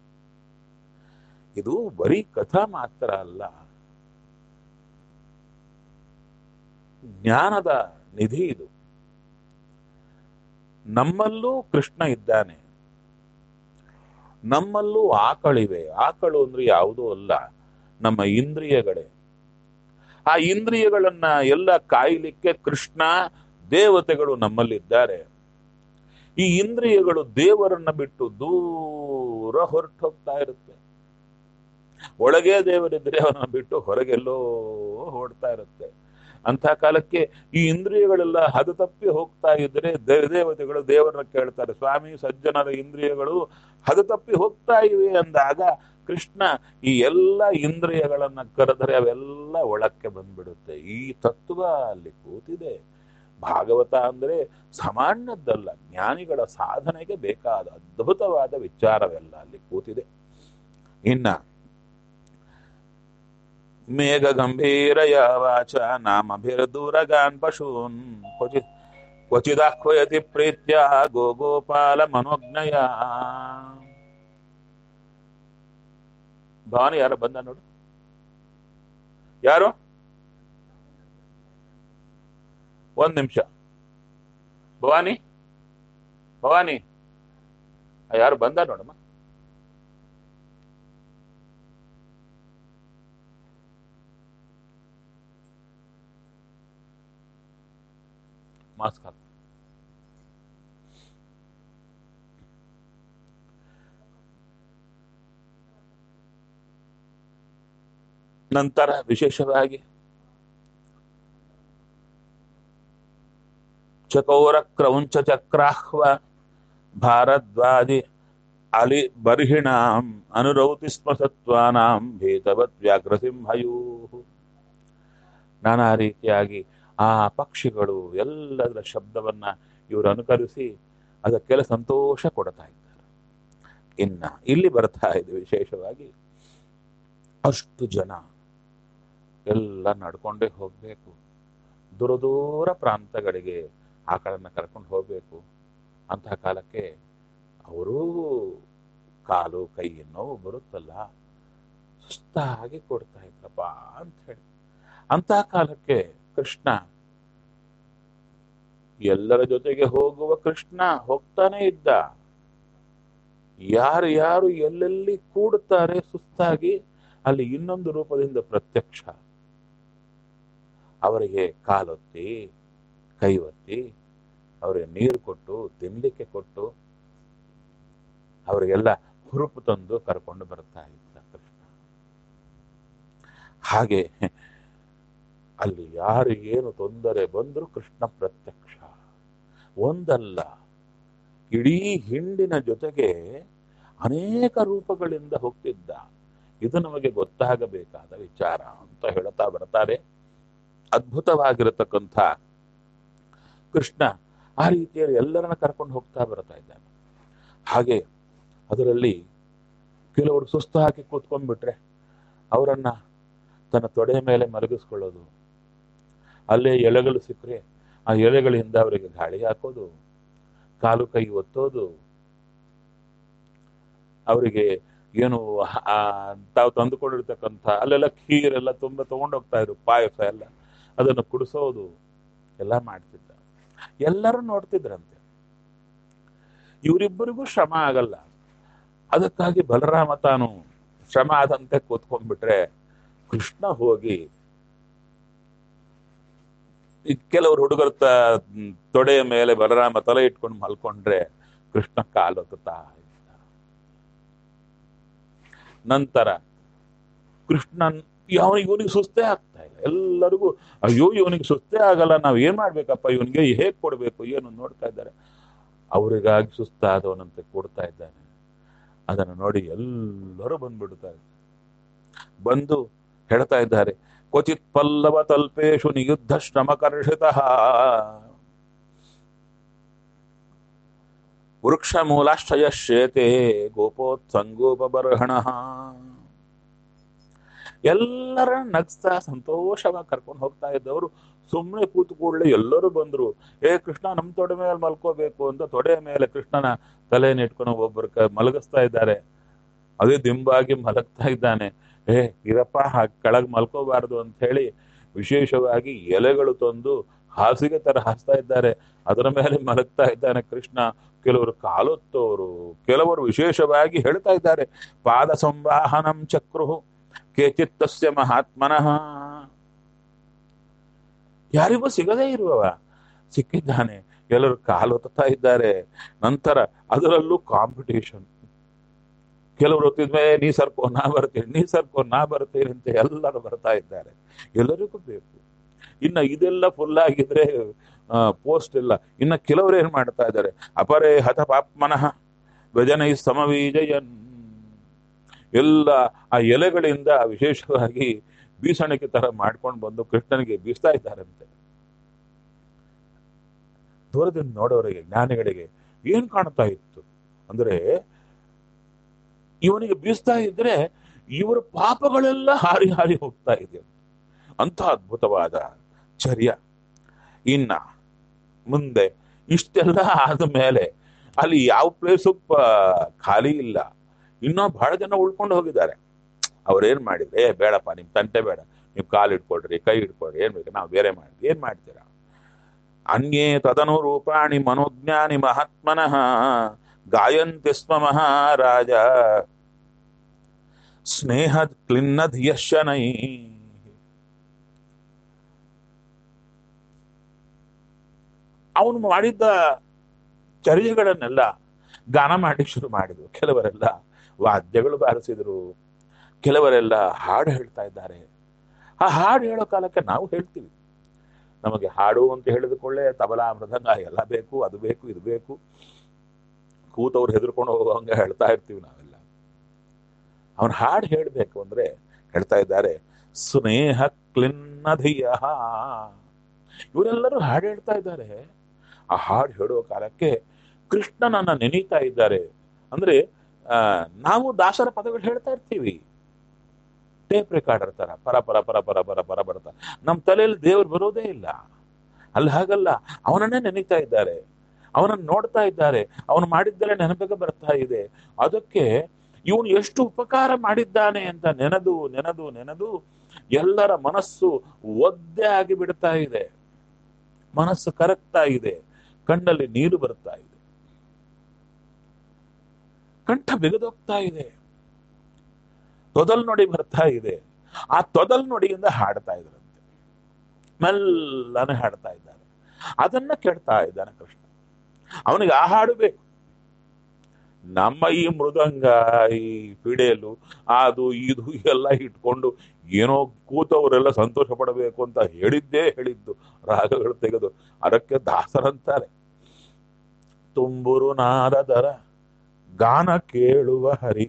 ಇದು ಬರೀ ಕಥಾ ಮಾತ್ರ ಅಲ್ಲ ಜ್ಞಾನದ ನಿಧಿ ಇದು ನಮ್ಮಲ್ಲೂ ಕೃಷ್ಣ ಇದ್ದಾನೆ ನಮ್ಮಲ್ಲೂ ಆಕಳಿವೆ ಆಕಳು ಅಂದ್ರೆ ಯಾವುದೂ ಅಲ್ಲ ನಮ್ಮ ಇಂದ್ರಿಯಗಳೇ ಆ ಇಂದ್ರಿಯಗಳನ್ನ ಎಲ್ಲ ಕಾಯಲಿಕ್ಕೆ ಕೃಷ್ಣ ದೇವತೆಗಳು ನಮ್ಮಲ್ಲಿದ್ದಾರೆ ಈ ಇಂದ್ರಿಯಗಳು ದೇವರನ್ನ ಬಿಟ್ಟು ದೂರ ಹೊರಟು ಹೋಗ್ತಾ ಇರುತ್ತೆ ಒಳಗೆ ದೇವರಿದ್ರೆ ಅವನ ಬಿಟ್ಟು ಹೊರಗೆಲ್ಲೋ ಹೊರಡ್ತಾ ಇರುತ್ತೆ ಅಂತ ಕಾಲಕ್ಕೆ ಈ ಇಂದ್ರಿಯಗಳೆಲ್ಲ ಹದ ತಪ್ಪಿ ಹೋಗ್ತಾ ಇದ್ರೆ ದೇ- ದೇವತೆಗಳು ದೇವರನ್ನ ಕೇಳ್ತಾರೆ ಸ್ವಾಮಿ ಸಜ್ಜನರ ಇಂದ್ರಿಯಗಳು ಹದ ತಪ್ಪಿ ಹೋಗ್ತಾ ಇವೆ ಅಂದಾಗ ಕೃಷ್ಣ ಈ ಎಲ್ಲ ಇಂದ್ರಿಯಗಳನ್ನ ಕರೆದರೆ ಅವೆಲ್ಲ ಒಳಕ್ಕೆ ಬಂದ್ಬಿಡುತ್ತೆ ಈ ತತ್ವ ಅಲ್ಲಿ ಕೂತಿದೆ ಭಾಗವತ ಅಂದ್ರೆ ಸಾಮಾನ್ಯದ್ದಲ್ಲ ಜ್ಞಾನಿಗಳ ಸಾಧನೆಗೆ ಬೇಕಾದ ಅದ್ಭುತವಾದ ವಿಚಾರವೆಲ್ಲ ಅಲ್ಲಿ ಕೂತಿದೆ ಇನ್ನ ಮೇಘ ಗಂಭೀರಯ ವಾಚ ನಾಮಭಿರ್ದೂರಗಾನ್ ಪಶೂನ್ ಕ್ವಚಿತ್ ಕ್ವಚಿದಾಹ್ವಯತಿ ಪ್ರೀತ್ಯ ಗೋಗೋಪಾಲ ಮನೋಜ್ಞಯ ಭವಾನಿ ಯಾರು ಬಂದ ನೋಡು ಯಾರು ಒಂದ್ ನಿಮಿಷ ಭವಾನಿ ಭವಾನಿ ಆ, ಯಾರು ಬಂದ ನೋಡಮ್ಮ ಮಾಸ್ಕ್ ಹಾಕು ನಂತರ ವಿಶೇಷವಾಗಿ ಚಕೌರ ಕ್ರೌಂಚ ಚಕ್ರಾಹ್ವ ಭಾರದ್ವಾದಿ ಅಲಿ ಬರ್ಹಿಣಾಂ ಅನುರೌತಿ ಸ್ಮ ಸತ್ವಾನಾಂ ಭೇದವತ್ ವ್ಯಾಘ್ರಸಿಂಹಯೂ ನಾನಾ ರೀತಿಯಾಗಿ ಆ ಪಕ್ಷಿಗಳು ಎಲ್ಲದರ ಶಬ್ದವನ್ನ ಇವರು ಅನುಕರಿಸಿ ಅದಕ್ಕೆಲ್ಲ ಸಂತೋಷ ಕೊಡ್ತಾ ಇದ್ದಾರೆ ಇನ್ನ ಇಲ್ಲಿ ಬರ್ತಾ ಇದೆ ವಿಶೇಷವಾಗಿ ಅಷ್ಟು ಜನ ಎಲ್ಲ ನಡ್ಕೊಂಡೇ ಹೋಗ್ಬೇಕು ದೂರ ದೂರ ಪ್ರಾಂತಗಳಿಗೆ ಆಕಳನ್ನ ಕರ್ಕೊಂಡು ಹೋಗ್ಬೇಕು ಅಂತಹ ಕಾಲಕ್ಕೆ ಅವರೂ ಕಾಲು ಕೈ ನೋವು ಬರುತ್ತಲ್ಲ ಸುಸ್ತಾಗಿ ಕೊಡ್ತಾ ಇದ್ರಪ್ಪ ಅಂತ ಹೇಳಿ ಅಂತಹ ಕಾಲಕ್ಕೆ ಕೃಷ್ಣ ಎಲ್ಲರ ಜೊತೆಗೆ ಹೋಗುವ ಕೃಷ್ಣ ಹೋಗ್ತಾನೆ ಇದ್ದ ಯಾರು ಯಾರು ಎಲ್ಲೆಲ್ಲಿ ಕೂಡುತ್ತಾರೆ ಸುಸ್ತಾಗಿ ಅಲ್ಲಿ ಇನ್ನೊಂದು ರೂಪದಿಂದ ಪ್ರತ್ಯಕ್ಷ ಅವರಿಗೆ ಕಾಲೊತ್ತಿ ಕೈ ಒತ್ತಿ ಅವರಿಗೆ ನೀರು ಕೊಟ್ಟು ತಿನ್ಲಿಕ್ಕೆ ಕೊಟ್ಟು ಅವರಿಗೆಲ್ಲ ಹುರುಪು ತಂದು ಕರ್ಕೊಂಡು ಬರ್ತಾ ಇದ್ದ ಕೃಷ್ಣ ಹಾಗೆ ಅಲ್ಲಿ ಯಾರು ಏನು ತೊಂದರೆ ಬಂದರೂ ಕೃಷ್ಣ ಪ್ರತ್ಯಕ್ಷ ಒಂದಲ್ಲ ಇಡೀ ಹಿಂಡಿನ ಜೊತೆಗೆ ಅನೇಕ ರೂಪಗಳಿಂದ ಹೋಗ್ತಿದ್ದ ಇದು ನಮಗೆ ಗೊತ್ತಾಗಬೇಕಾದ ವಿಚಾರ ಅಂತ ಹೇಳ್ತಾ ಬರ್ತಾರೆ ಅದ್ಭುತವಾಗಿರತಕ್ಕಂಥ ಕೃಷ್ಣ ಆ ರೀತಿಯಲ್ಲಿ ಎಲ್ಲರನ್ನ ಕರ್ಕೊಂಡು ಹೋಗ್ತಾ ಬರ್ತಾ ಇದ್ದಾನೆ ಹಾಗೆ ಅದರಲ್ಲಿ ಕೆಲವರು ಸುಸ್ತು ಹಾಕಿ ಕೂತ್ಕೊಂಡ್ಬಿಟ್ರೆ ಅವರನ್ನ ತನ್ನ ತೊಡೆಯ ಮೇಲೆ ಮಲಗಿಸ್ಕೊಳ್ಳೋದು ಅಲ್ಲೇ ಎಲೆಗಳು ಸಿಕ್ಕರೆ ಆ ಎಲೆಗಳಿಂದ ಅವರಿಗೆ ಗಾಳಿ ಹಾಕೋದು ಕಾಲು ಕೈ ಒತ್ತೋದು ಅವರಿಗೆ ಏನು ಆ ತಾವು ತಂದುಕೊಂಡಿರ್ತಕ್ಕಂಥ ಅಲ್ಲೆಲ್ಲ ಖೀರೆಲ್ಲ ತುಂಬ ತಗೊಂಡೋಗ್ತಾ ಇದ್ರು ಪಾಯಸ ಎಲ್ಲ ಅದನ್ನು ಕುಡಿಸೋದು ಎಲ್ಲ ಮಾಡ್ತಿದ್ದ ಎಲ್ಲರೂ ನೋಡ್ತಿದ್ರಂತೆ ಇವರಿಬ್ಬರಿಗೂ ಶ್ರಮ ಆಗಲ್ಲ ಅದಕ್ಕಾಗಿ ಬಲರಾಮ ತಾನು ಶ್ರಮ ಆದಂತೆ ಕೂತ್ಕೊಂಡ್ಬಿಟ್ರೆ ಕೃಷ್ಣ ಹೋಗಿ ಈ ಕೆಲವರು ಹುಡುಗರ ತ- ತೊಡೆಯ ಮೇಲೆ ಬಲರಾಮ ತಲೆ ಇಟ್ಕೊಂಡು ಮಲ್ಕೊಂಡ್ರೆ ಕೃಷ್ಣ ಕಾಲೊತ್ತಾ ಇದ್ದ ನಂತರ ಕೃಷ್ಣನ್ ಯಾವ ಇವನಿಗೆ ಸುಸ್ತೇ ಆಗ್ತಾ ಇಲ್ಲ ಎಲ್ಲರಿಗೂ ಅಯ್ಯೋ ಇವನಿಗೆ ಸುಸ್ತೇ ಆಗಲ್ಲ ನಾವ್ ಏನ್ ಮಾಡ್ಬೇಕಪ್ಪ ಇವನಿಗೆ ಹೇಗ್ ಕೊಡ್ಬೇಕು ಏನು ನೋಡ್ತಾ ಇದ್ದಾರೆ ಅವರಿಗಾಗಿ ಸುಸ್ತಾದವನಂತೆ ಕೊಡ್ತಾ ಇದ್ದಾನೆ ಅದನ್ನು ನೋಡಿ ಎಲ್ಲರೂ ಬಂದ್ಬಿಡ್ತಾರೆ ಬಂದು ಹೇಳ್ತಾ ಇದ್ದಾರೆ ಕ್ವಚಿತ್ ಪಲ್ಲವ ತಲ್ಪೇಶು ನಿಯುದ್ಧ ಶ್ರಮಕರ್ಷಿತ ವೃಕ್ಷ ಮೂಲಾಶ್ರಯ ಶ್ರೇತೆ ಗೋಪೋತ್ಸಂಗೋಪಬರ್ಹಣ ಎಲ್ಲರ ನಗ್ಸ್ತಾ ಸಂತೋಷವಾಗಿ ಕರ್ಕೊಂಡು ಹೋಗ್ತಾ ಇದ್ದವರು ಸುಮ್ಮನೆ ಕೂತ್ಕೊಳ್ಳಿ ಎಲ್ಲರೂ ಬಂದ್ರು ಏ ಕೃಷ್ಣ ನಮ್ ತೊಡೆ ಮೇಲೆ ಮಲ್ಕೋಬೇಕು ಅಂತ ತೊಡೆ ಮೇಲೆ ಕೃಷ್ಣನ ತಲೆಯನ್ನು ಇಟ್ಕೊಂಡು ಒಬ್ಬರು ಕ- ಮಲಗಿಸ್ತಾ ಇದ್ದಾರೆ ಅದೇ ದಿಂಬಾಗಿ ಮಲಗ್ತಾ ಇದ್ದಾನೆ ಏ ಇರಪ್ಪ ಹಾಗ್ ಕೆಳಗ್ ಮಲ್ಕೋಬಾರ್ದು ಅಂತ ಹೇಳಿ ವಿಶೇಷವಾಗಿ ಎಲೆಗಳು ತಂದು ಹಾಸಿಗೆ ತರ ಹಾಸ್ತಾ ಇದ್ದಾರೆ ಅದರ ಮೇಲೆ ಮಲಗ್ತಾ ಇದ್ದಾನೆ ಕೃಷ್ಣ ಕೆಲವರು ಕಾಲೊತ್ತೋರು ಕೆಲವರು ವಿಶೇಷವಾಗಿ ಹೇಳ್ತಾ ಇದ್ದಾರೆ ಪಾದ ಸಂವಾಹನಂ ಚಕ್ರು ಕೇಚಿತ್ತಸ್ಯ ಮಹಾತ್ಮನಃ ಯಾರಿಗೂ ಸಿಗದೇ ಇರುವವ ಸಿಕ್ಕಿದ್ದಾನೆ ಎಲ್ಲರೂ ಕಾಲೊತ್ತಾ ಇದ್ದಾರೆ ನಂತರ ಅದರಲ್ಲೂ ಕಾಂಪಿಟೇಷನ್ ಕೆಲವರು ಹೊತ್ತಿದ್ಮೇ ನೀ ಸರ್ಕೋ ನಾ ಬರ್ತೀನಿ ನೀ ಸರ್ಕೋ ನಾ ಬರ್ತೀನಿ ಅಂತ ಎಲ್ಲರೂ ಬರ್ತಾ ಇದ್ದಾರೆ ಎಲ್ಲರಿಗೂ ಬೇಕು ಇನ್ನ ಇದೆಲ್ಲ ಫುಲ್ ಆಗಿದ್ರೆ ಪೋಸ್ಟ್ ಇಲ್ಲ ಇನ್ನ ಕೆಲವರು ಏನ್ ಮಾಡ್ತಾ ಇದ್ದಾರೆ ಅಪರೇ ಹತ ಪಾಪ್ಮನಃ ವ್ಯಜನೈ ಸಮವೀಜಯನ್ ಎಲ್ಲ ಆ ಎಲೆಗಳಿಂದ ವಿಶೇಷವಾಗಿ ಬೀಸಣಿಕೆ ತರ ಮಾಡ್ಕೊಂಡು ಬಂದು ಕೃಷ್ಣನಿಗೆ ಬೀಸ್ತಾ ಇದ್ದಾರಂತೆ ದೂರದಿಂದ ನೋಡೋರಿಗೆ ಜ್ಞಾನಿಗಳಿಗೆ ಏನ್ ಕಾಣ್ತಾ ಇತ್ತು ಅಂದ್ರೆ ಇವನಿಗೆ ಬೀಸ್ತಾ ಇದ್ರೆ ಇವರ ಪಾಪಗಳೆಲ್ಲ ಹಾರಿ ಹಾರಿ ಹೋಗ್ತಾ ಇದೆ ಅಂತ ಅದ್ಭುತವಾದ ಚರ್ಯ ಇನ್ನ ಮುಂದೆ ಇಷ್ಟೆಲ್ಲ ಆದ ಮೇಲೆ ಅಲ್ಲಿ ಯಾವ ಪ್ಲೇಸು ಖಾಲಿ ಇಲ್ಲ ಇನ್ನೂ ಬಹಳ ಜನ ಉಳ್ಕೊಂಡು ಹೋಗಿದ್ದಾರೆ ಅವ್ರೇನ್ ಮಾಡಿದ್ರೆ ಏ ಬೇಡಪ್ಪ ನಿಮ್ ತಂಟೆ ಬೇಡ ನೀವು ಕಾಲು ಇಟ್ಕೊಳ್ರಿ ಕೈ ಇಟ್ಕೊಳ್ರಿ ಏನ್ ಬೇಕು ನಾವು ಬೇರೆ ಮಾಡಿ ಏನ್ ಮಾಡ್ತೀರಾ ಅನ್ಯೇ ತದನು ರೂಪಾಣಿ ಮನೋಜ್ಞಾನಿ ಮಹಾತ್ಮನಃ ಗಾಯಂತಿ ಸ್ಮ ಮಹಾರಾಜ ಸ್ನೇಹ ಕ್ಲಿನ್ನದ್ ಯಶನೈ ಅವನು ಮಾಡಿದ್ದ ಚರ್ಯಗಳನ್ನೆಲ್ಲ ಗಾನ ಮಾಡಿ ಶುರು ಮಾಡಿದ್ರು ಕೆಲವರೆಲ್ಲ ವಾದ್ಯಗಳು ಬಾರಿಸಿದ್ರು ಕೆಲವರೆಲ್ಲ ಹಾಡು ಹೇಳ್ತಾ ಇದ್ದಾರೆ ಆ ಹಾಡು ಹೇಳೋ ಕಾಲಕ್ಕೆ ನಾವು ಹೇಳ್ತೀವಿ ನಮಗೆ ಹಾಡು ಅಂತ ಹೇಳಿದುಕೊಳ್ಳೆ ತಬಲಾ ಮೃದಂಗ ಎಲ್ಲ ಬೇಕು ಅದು ಬೇಕು ಇದು ಬೇಕು ಕೂತವ್ರು ಹೆದರ್ಕೊಂಡು ಹೋಗುವಂಗೆ ಹೇಳ್ತಾ ಇರ್ತೀವಿ ನಾವೆಲ್ಲ ಅವನ್ ಹಾಡು ಹೇಳ್ಬೇಕು ಅಂದ್ರೆ ಹೇಳ್ತಾ ಇದ್ದಾರೆ ಸ್ನೇಹ ಕ್ಲಿನ್ನಧಿಯ ಇವರೆಲ್ಲರೂ ಹಾಡು ಹೇಳ್ತಾ ಇದ್ದಾರೆ ಆ ಹಾಡು ಹೇಳುವ ಕಾಲಕ್ಕೆ ಕೃಷ್ಣನನ್ನ ನೆನೀತಾ ಇದ್ದಾರೆ ಅಂದ್ರೆ ಆ ನಾವು ದಾಸರ ಪದಗಳು ಹೇಳ್ತಾ ಇರ್ತೀವಿ ಟೇಪ್ ರೆಕಾರ್ಡರ್ ತರ ಪರ ಪರ ಪರ ಪರ ಪರ ಪರ ಬರ್ತಾ ನಮ್ಮ ತಲೆಯಲ್ಲಿ ದೇವ್ರು ಬರೋದೇ ಇಲ್ಲ ಅಲ್ಲಿ ಹಾಗಲ್ಲ ಅವನನ್ನೇ ನೆನೀತಾ ಇದ್ದಾರೆ ಅವನನ್ನು ನೋಡ್ತಾ ಇದ್ದಾರೆ ಅವನು ಮಾಡಿದ್ದೆಲ್ಲ ನೆನಪಿಗೆ ಬರ್ತಾ ಇದೆ ಅದಕ್ಕೆ ಇವನು ಎಷ್ಟು ಉಪಕಾರ ಮಾಡಿದ್ದಾನೆ ಅಂತ ನೆನೆದು ನೆನೆದು ನೆನೆದು ಎಲ್ಲರ ಮನಸ್ಸು ಒದ್ದೆ ಆಗಿ ಬಿಡ್ತಾ ಇದೆ ಮನಸ್ಸು ಕರಗ್ತಾ ಇದೆ ಕಣ್ಣಲ್ಲಿ ನೀರು ಬರ್ತಾ ಇದೆ ಕಂಠ ಬಿಗದೋಗ್ತಾ ಇದೆ ತೊದಲ್ ನುಡಿ ಬರ್ತಾ ಇದೆ ಆ ತೊದಲ್ ನುಡಿಯಿಂದ ಹಾಡ್ತಾ ಇದ್ರಂತೆ ಮೆಲ್ಲನೆ ಹಾಡ್ತಾ ಇದ್ದಾರೆ ಅದನ್ನ ಕೇಳ್ತಾ ಇದ್ದಾನೆ ಕೃಷ್ಣ ಅವನಿಗೆ ಆ ಹಾಡು ಬೇಕು ನಮ್ಮ ಈ ಮೃದಂಗ ಈ ಫಿಡೇಲು ಅದು ಇದು ಎಲ್ಲ ಇಟ್ಕೊಂಡು ಏನೋ ಕೂತವರೆಲ್ಲ ಸಂತೋಷ ಪಡಬೇಕು ಅಂತ ಹೇಳಿದ್ದೇ ಹೇಳಿದ್ದು ರಾಗಗಳು ತೆಗೆದು ಅದಕ್ಕೆ ದಾಸರಂತಾರೆ ತುಂಬುರು ನಾರದರ ಗಾನ ಕೇಳುವ ಹರಿ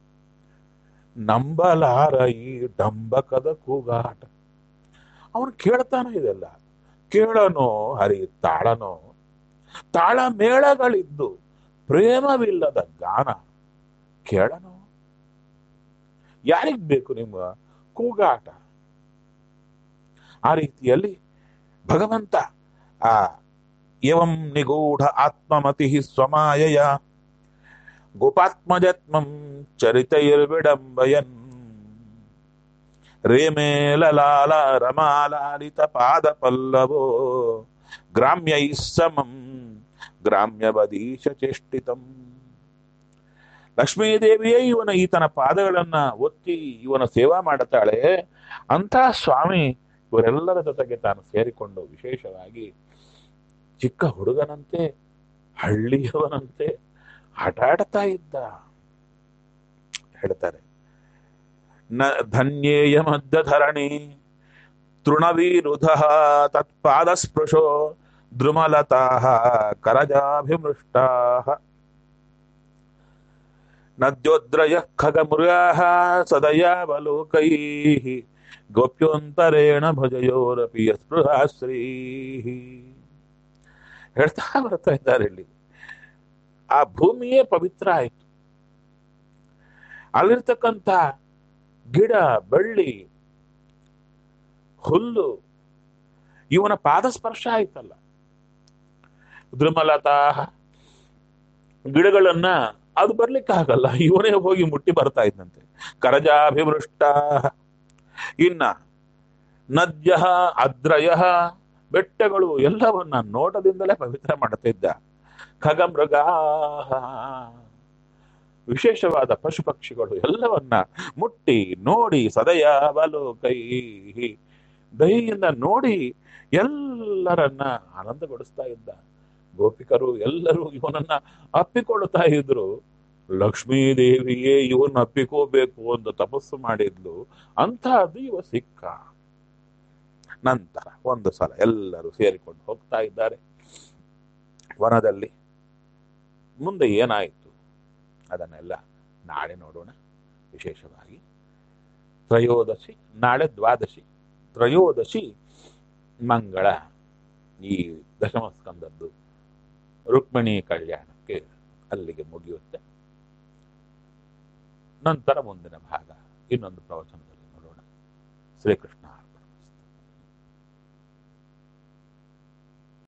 ನಂಬಲಾರ ಈ ಡಂಬಕದ ಕೂಗಾಟ ಅವನು ಕೇಳ್ತಾನೆ ಇದೆಲ್ಲ ಕೇಳನೋ ಹರಿ ತಾಳನೋ ತಾಳ ಮೇಳಗಳಿದ್ದು ಪ್ರೇಮವಿಲ್ಲದ ಗಾನ ಕೇಳನೋ ಯಾರಿಗ್ ಬೇಕು ನಿಮ್ಮ ಕೂಗಾಟ ಆ ರೀತಿಯಲ್ಲಿ ಭಗವಂತ ಆ ಏವಂ ನಿಗೂಢ ಆತ್ಮಮತಿ ಸ್ವಮಾಯಯ ಗೋಪಾತ್ಮಜತ್ಮಂ ಚರಿತೈರ್ವಿಡಂಬಯನ್ ರೇಮೇಲಲಾಲ ರಮಾಲಾಲಿತ ಪಾದ ಪಲ್ಲವೋ ಗ್ರಾಮ್ಯೈ ಸಮಂ ಗ್ರಾಮ್ಯವದೀಶ ಚೇಷ್ಟಿತಂ ಲಕ್ಷ್ಮೀದೇವಿಯೇ ಇವನ ಈತನ ಪಾದಗಳನ್ನ ಒತ್ತಿ ಇವನ ಸೇವಾ ಮಾಡುತ್ತಾಳೆ ಅಂತ ಸ್ವಾಮಿ ಇವರೆಲ್ಲರ ಜೊತೆಗೆ ತಾನು ಸೇರಿಕೊಂಡು ವಿಶೇಷವಾಗಿ ಚಿಕ್ಕ ಹುಡುಗನಂತೆ ಹಳ್ಳಿಯವನಂತೆ ಆಟ ಆಡ್ತಾ ಇದ್ದ ಹೇಳ್ತಾರೆ ನ ಧನ್ಯೇಯ ಮಧ್ಯ ಧರಣಿ ತೃಣವೀರುಧ ತತ್ಪಾದ ಸ್ಪೃಶೋ ದ್ರುಮಲತಾ ಕರಜಾಭಿಮೃಷ್ಟಾ ನದ್ಯೋದ್ರಯ ಖಗಮೃಗಾ ಸದಯಾವಲೋಕೈ ಗೋಪ್ಯೋಂತರೇಣ ಭಜಯೋರಪಿ ಸ್ಪೃಹಾಶ್ರೀ ಹೇಳ್ತಾ ಬರ್ತಾ ಇದ್ದಾರೆ ಇಲ್ಲಿ ಆ ಭೂಮಿಯೇ ಪವಿತ್ರ ಆಯಿತು ಅಲ್ಲಿರ್ತಕ್ಕಂಥ ಗಿಡ ಬಳ್ಳಿ ಹುಲ್ಲು ಇವನ ಪಾದ ಸ್ಪರ್ಶ ಆಯ್ತಲ್ಲ ದ್ರುಮಲತಾ ಗಿಡಗಳನ್ನ ಅದು ಬರ್ಲಿಕ್ಕೆ ಆಗಲ್ಲ ಇವನೇ ಹೋಗಿ ಮುಟ್ಟಿ ಬರ್ತಾ ಇದ್ದಂತೆ ಕರಜಾಭಿವೃಷ್ಟ ಇನ್ನ ನದ್ಯ ಅದ್ರಯ ಬೆಟ್ಟಗಳು ಎಲ್ಲವನ್ನ ನೋಟದಿಂದಲೇ ಪವಿತ್ರ ಮಾಡುತ್ತಿದ್ದ ಖಗಮೃಗ ವಿಶೇಷವಾದ ಪಶು ಪಕ್ಷಿಗಳು ಎಲ್ಲವನ್ನ ಮುಟ್ಟಿ ನೋಡಿ ಸದಯಾವಲು ಕೈ ದಯೆಯಿಂದ ನೋಡಿ ಎಲ್ಲರನ್ನ ಆನಂದಗೊಳಿಸ್ತಾ ಇದ್ದ ಗೋಪಿಕರು ಎಲ್ಲರೂ ಇವನನ್ನ ಅಪ್ಪಿಕೊಳ್ಳುತ್ತಾ ಇದ್ರು ಲಕ್ಷ್ಮೀದೇವಿಯೇ ಇವನ್ನ ಅಪ್ಪಿಕೋಬೇಕು ಅಂತ ತಪಸ್ಸು ಮಾಡಿದ್ಲು ಅಂತಹದ್ದು ಇವ ಸಿಕ್ಕ ನಂತರ ಒಂದು ಸಲ ಎಲ್ಲರೂ ಸೇರಿಕೊಂಡು ಹೋಗ್ತಾ ಇದ್ದಾರೆ ವನದಲ್ಲಿ ಮುಂದೆ ಏನಾಯಿತು ಅದನ್ನೆಲ್ಲ ನಾಳೆ ನೋಡೋಣ ವಿಶೇಷವಾಗಿ ತ್ರಯೋದಶಿ ನಾಳೆ ದ್ವಾದಶಿ ತ್ರಯೋದಶಿ ಮಂಗಳ ಈ ದಶಮ ಸ್ಕಂದದ್ದು ರುಕ್ಮಿಣಿ ಕಲ್ಯಾಣಕ್ಕೆ ಅಲ್ಲಿಗೆ ಮುಗಿಯುತ್ತೆ ನಂತರ ಮುಂದಿನ ಭಾಗ ಇನ್ನೊಂದು ಪ್ರವಚನದಲ್ಲಿ ನೋಡೋಣ ಶ್ರೀಕೃಷ್ಣ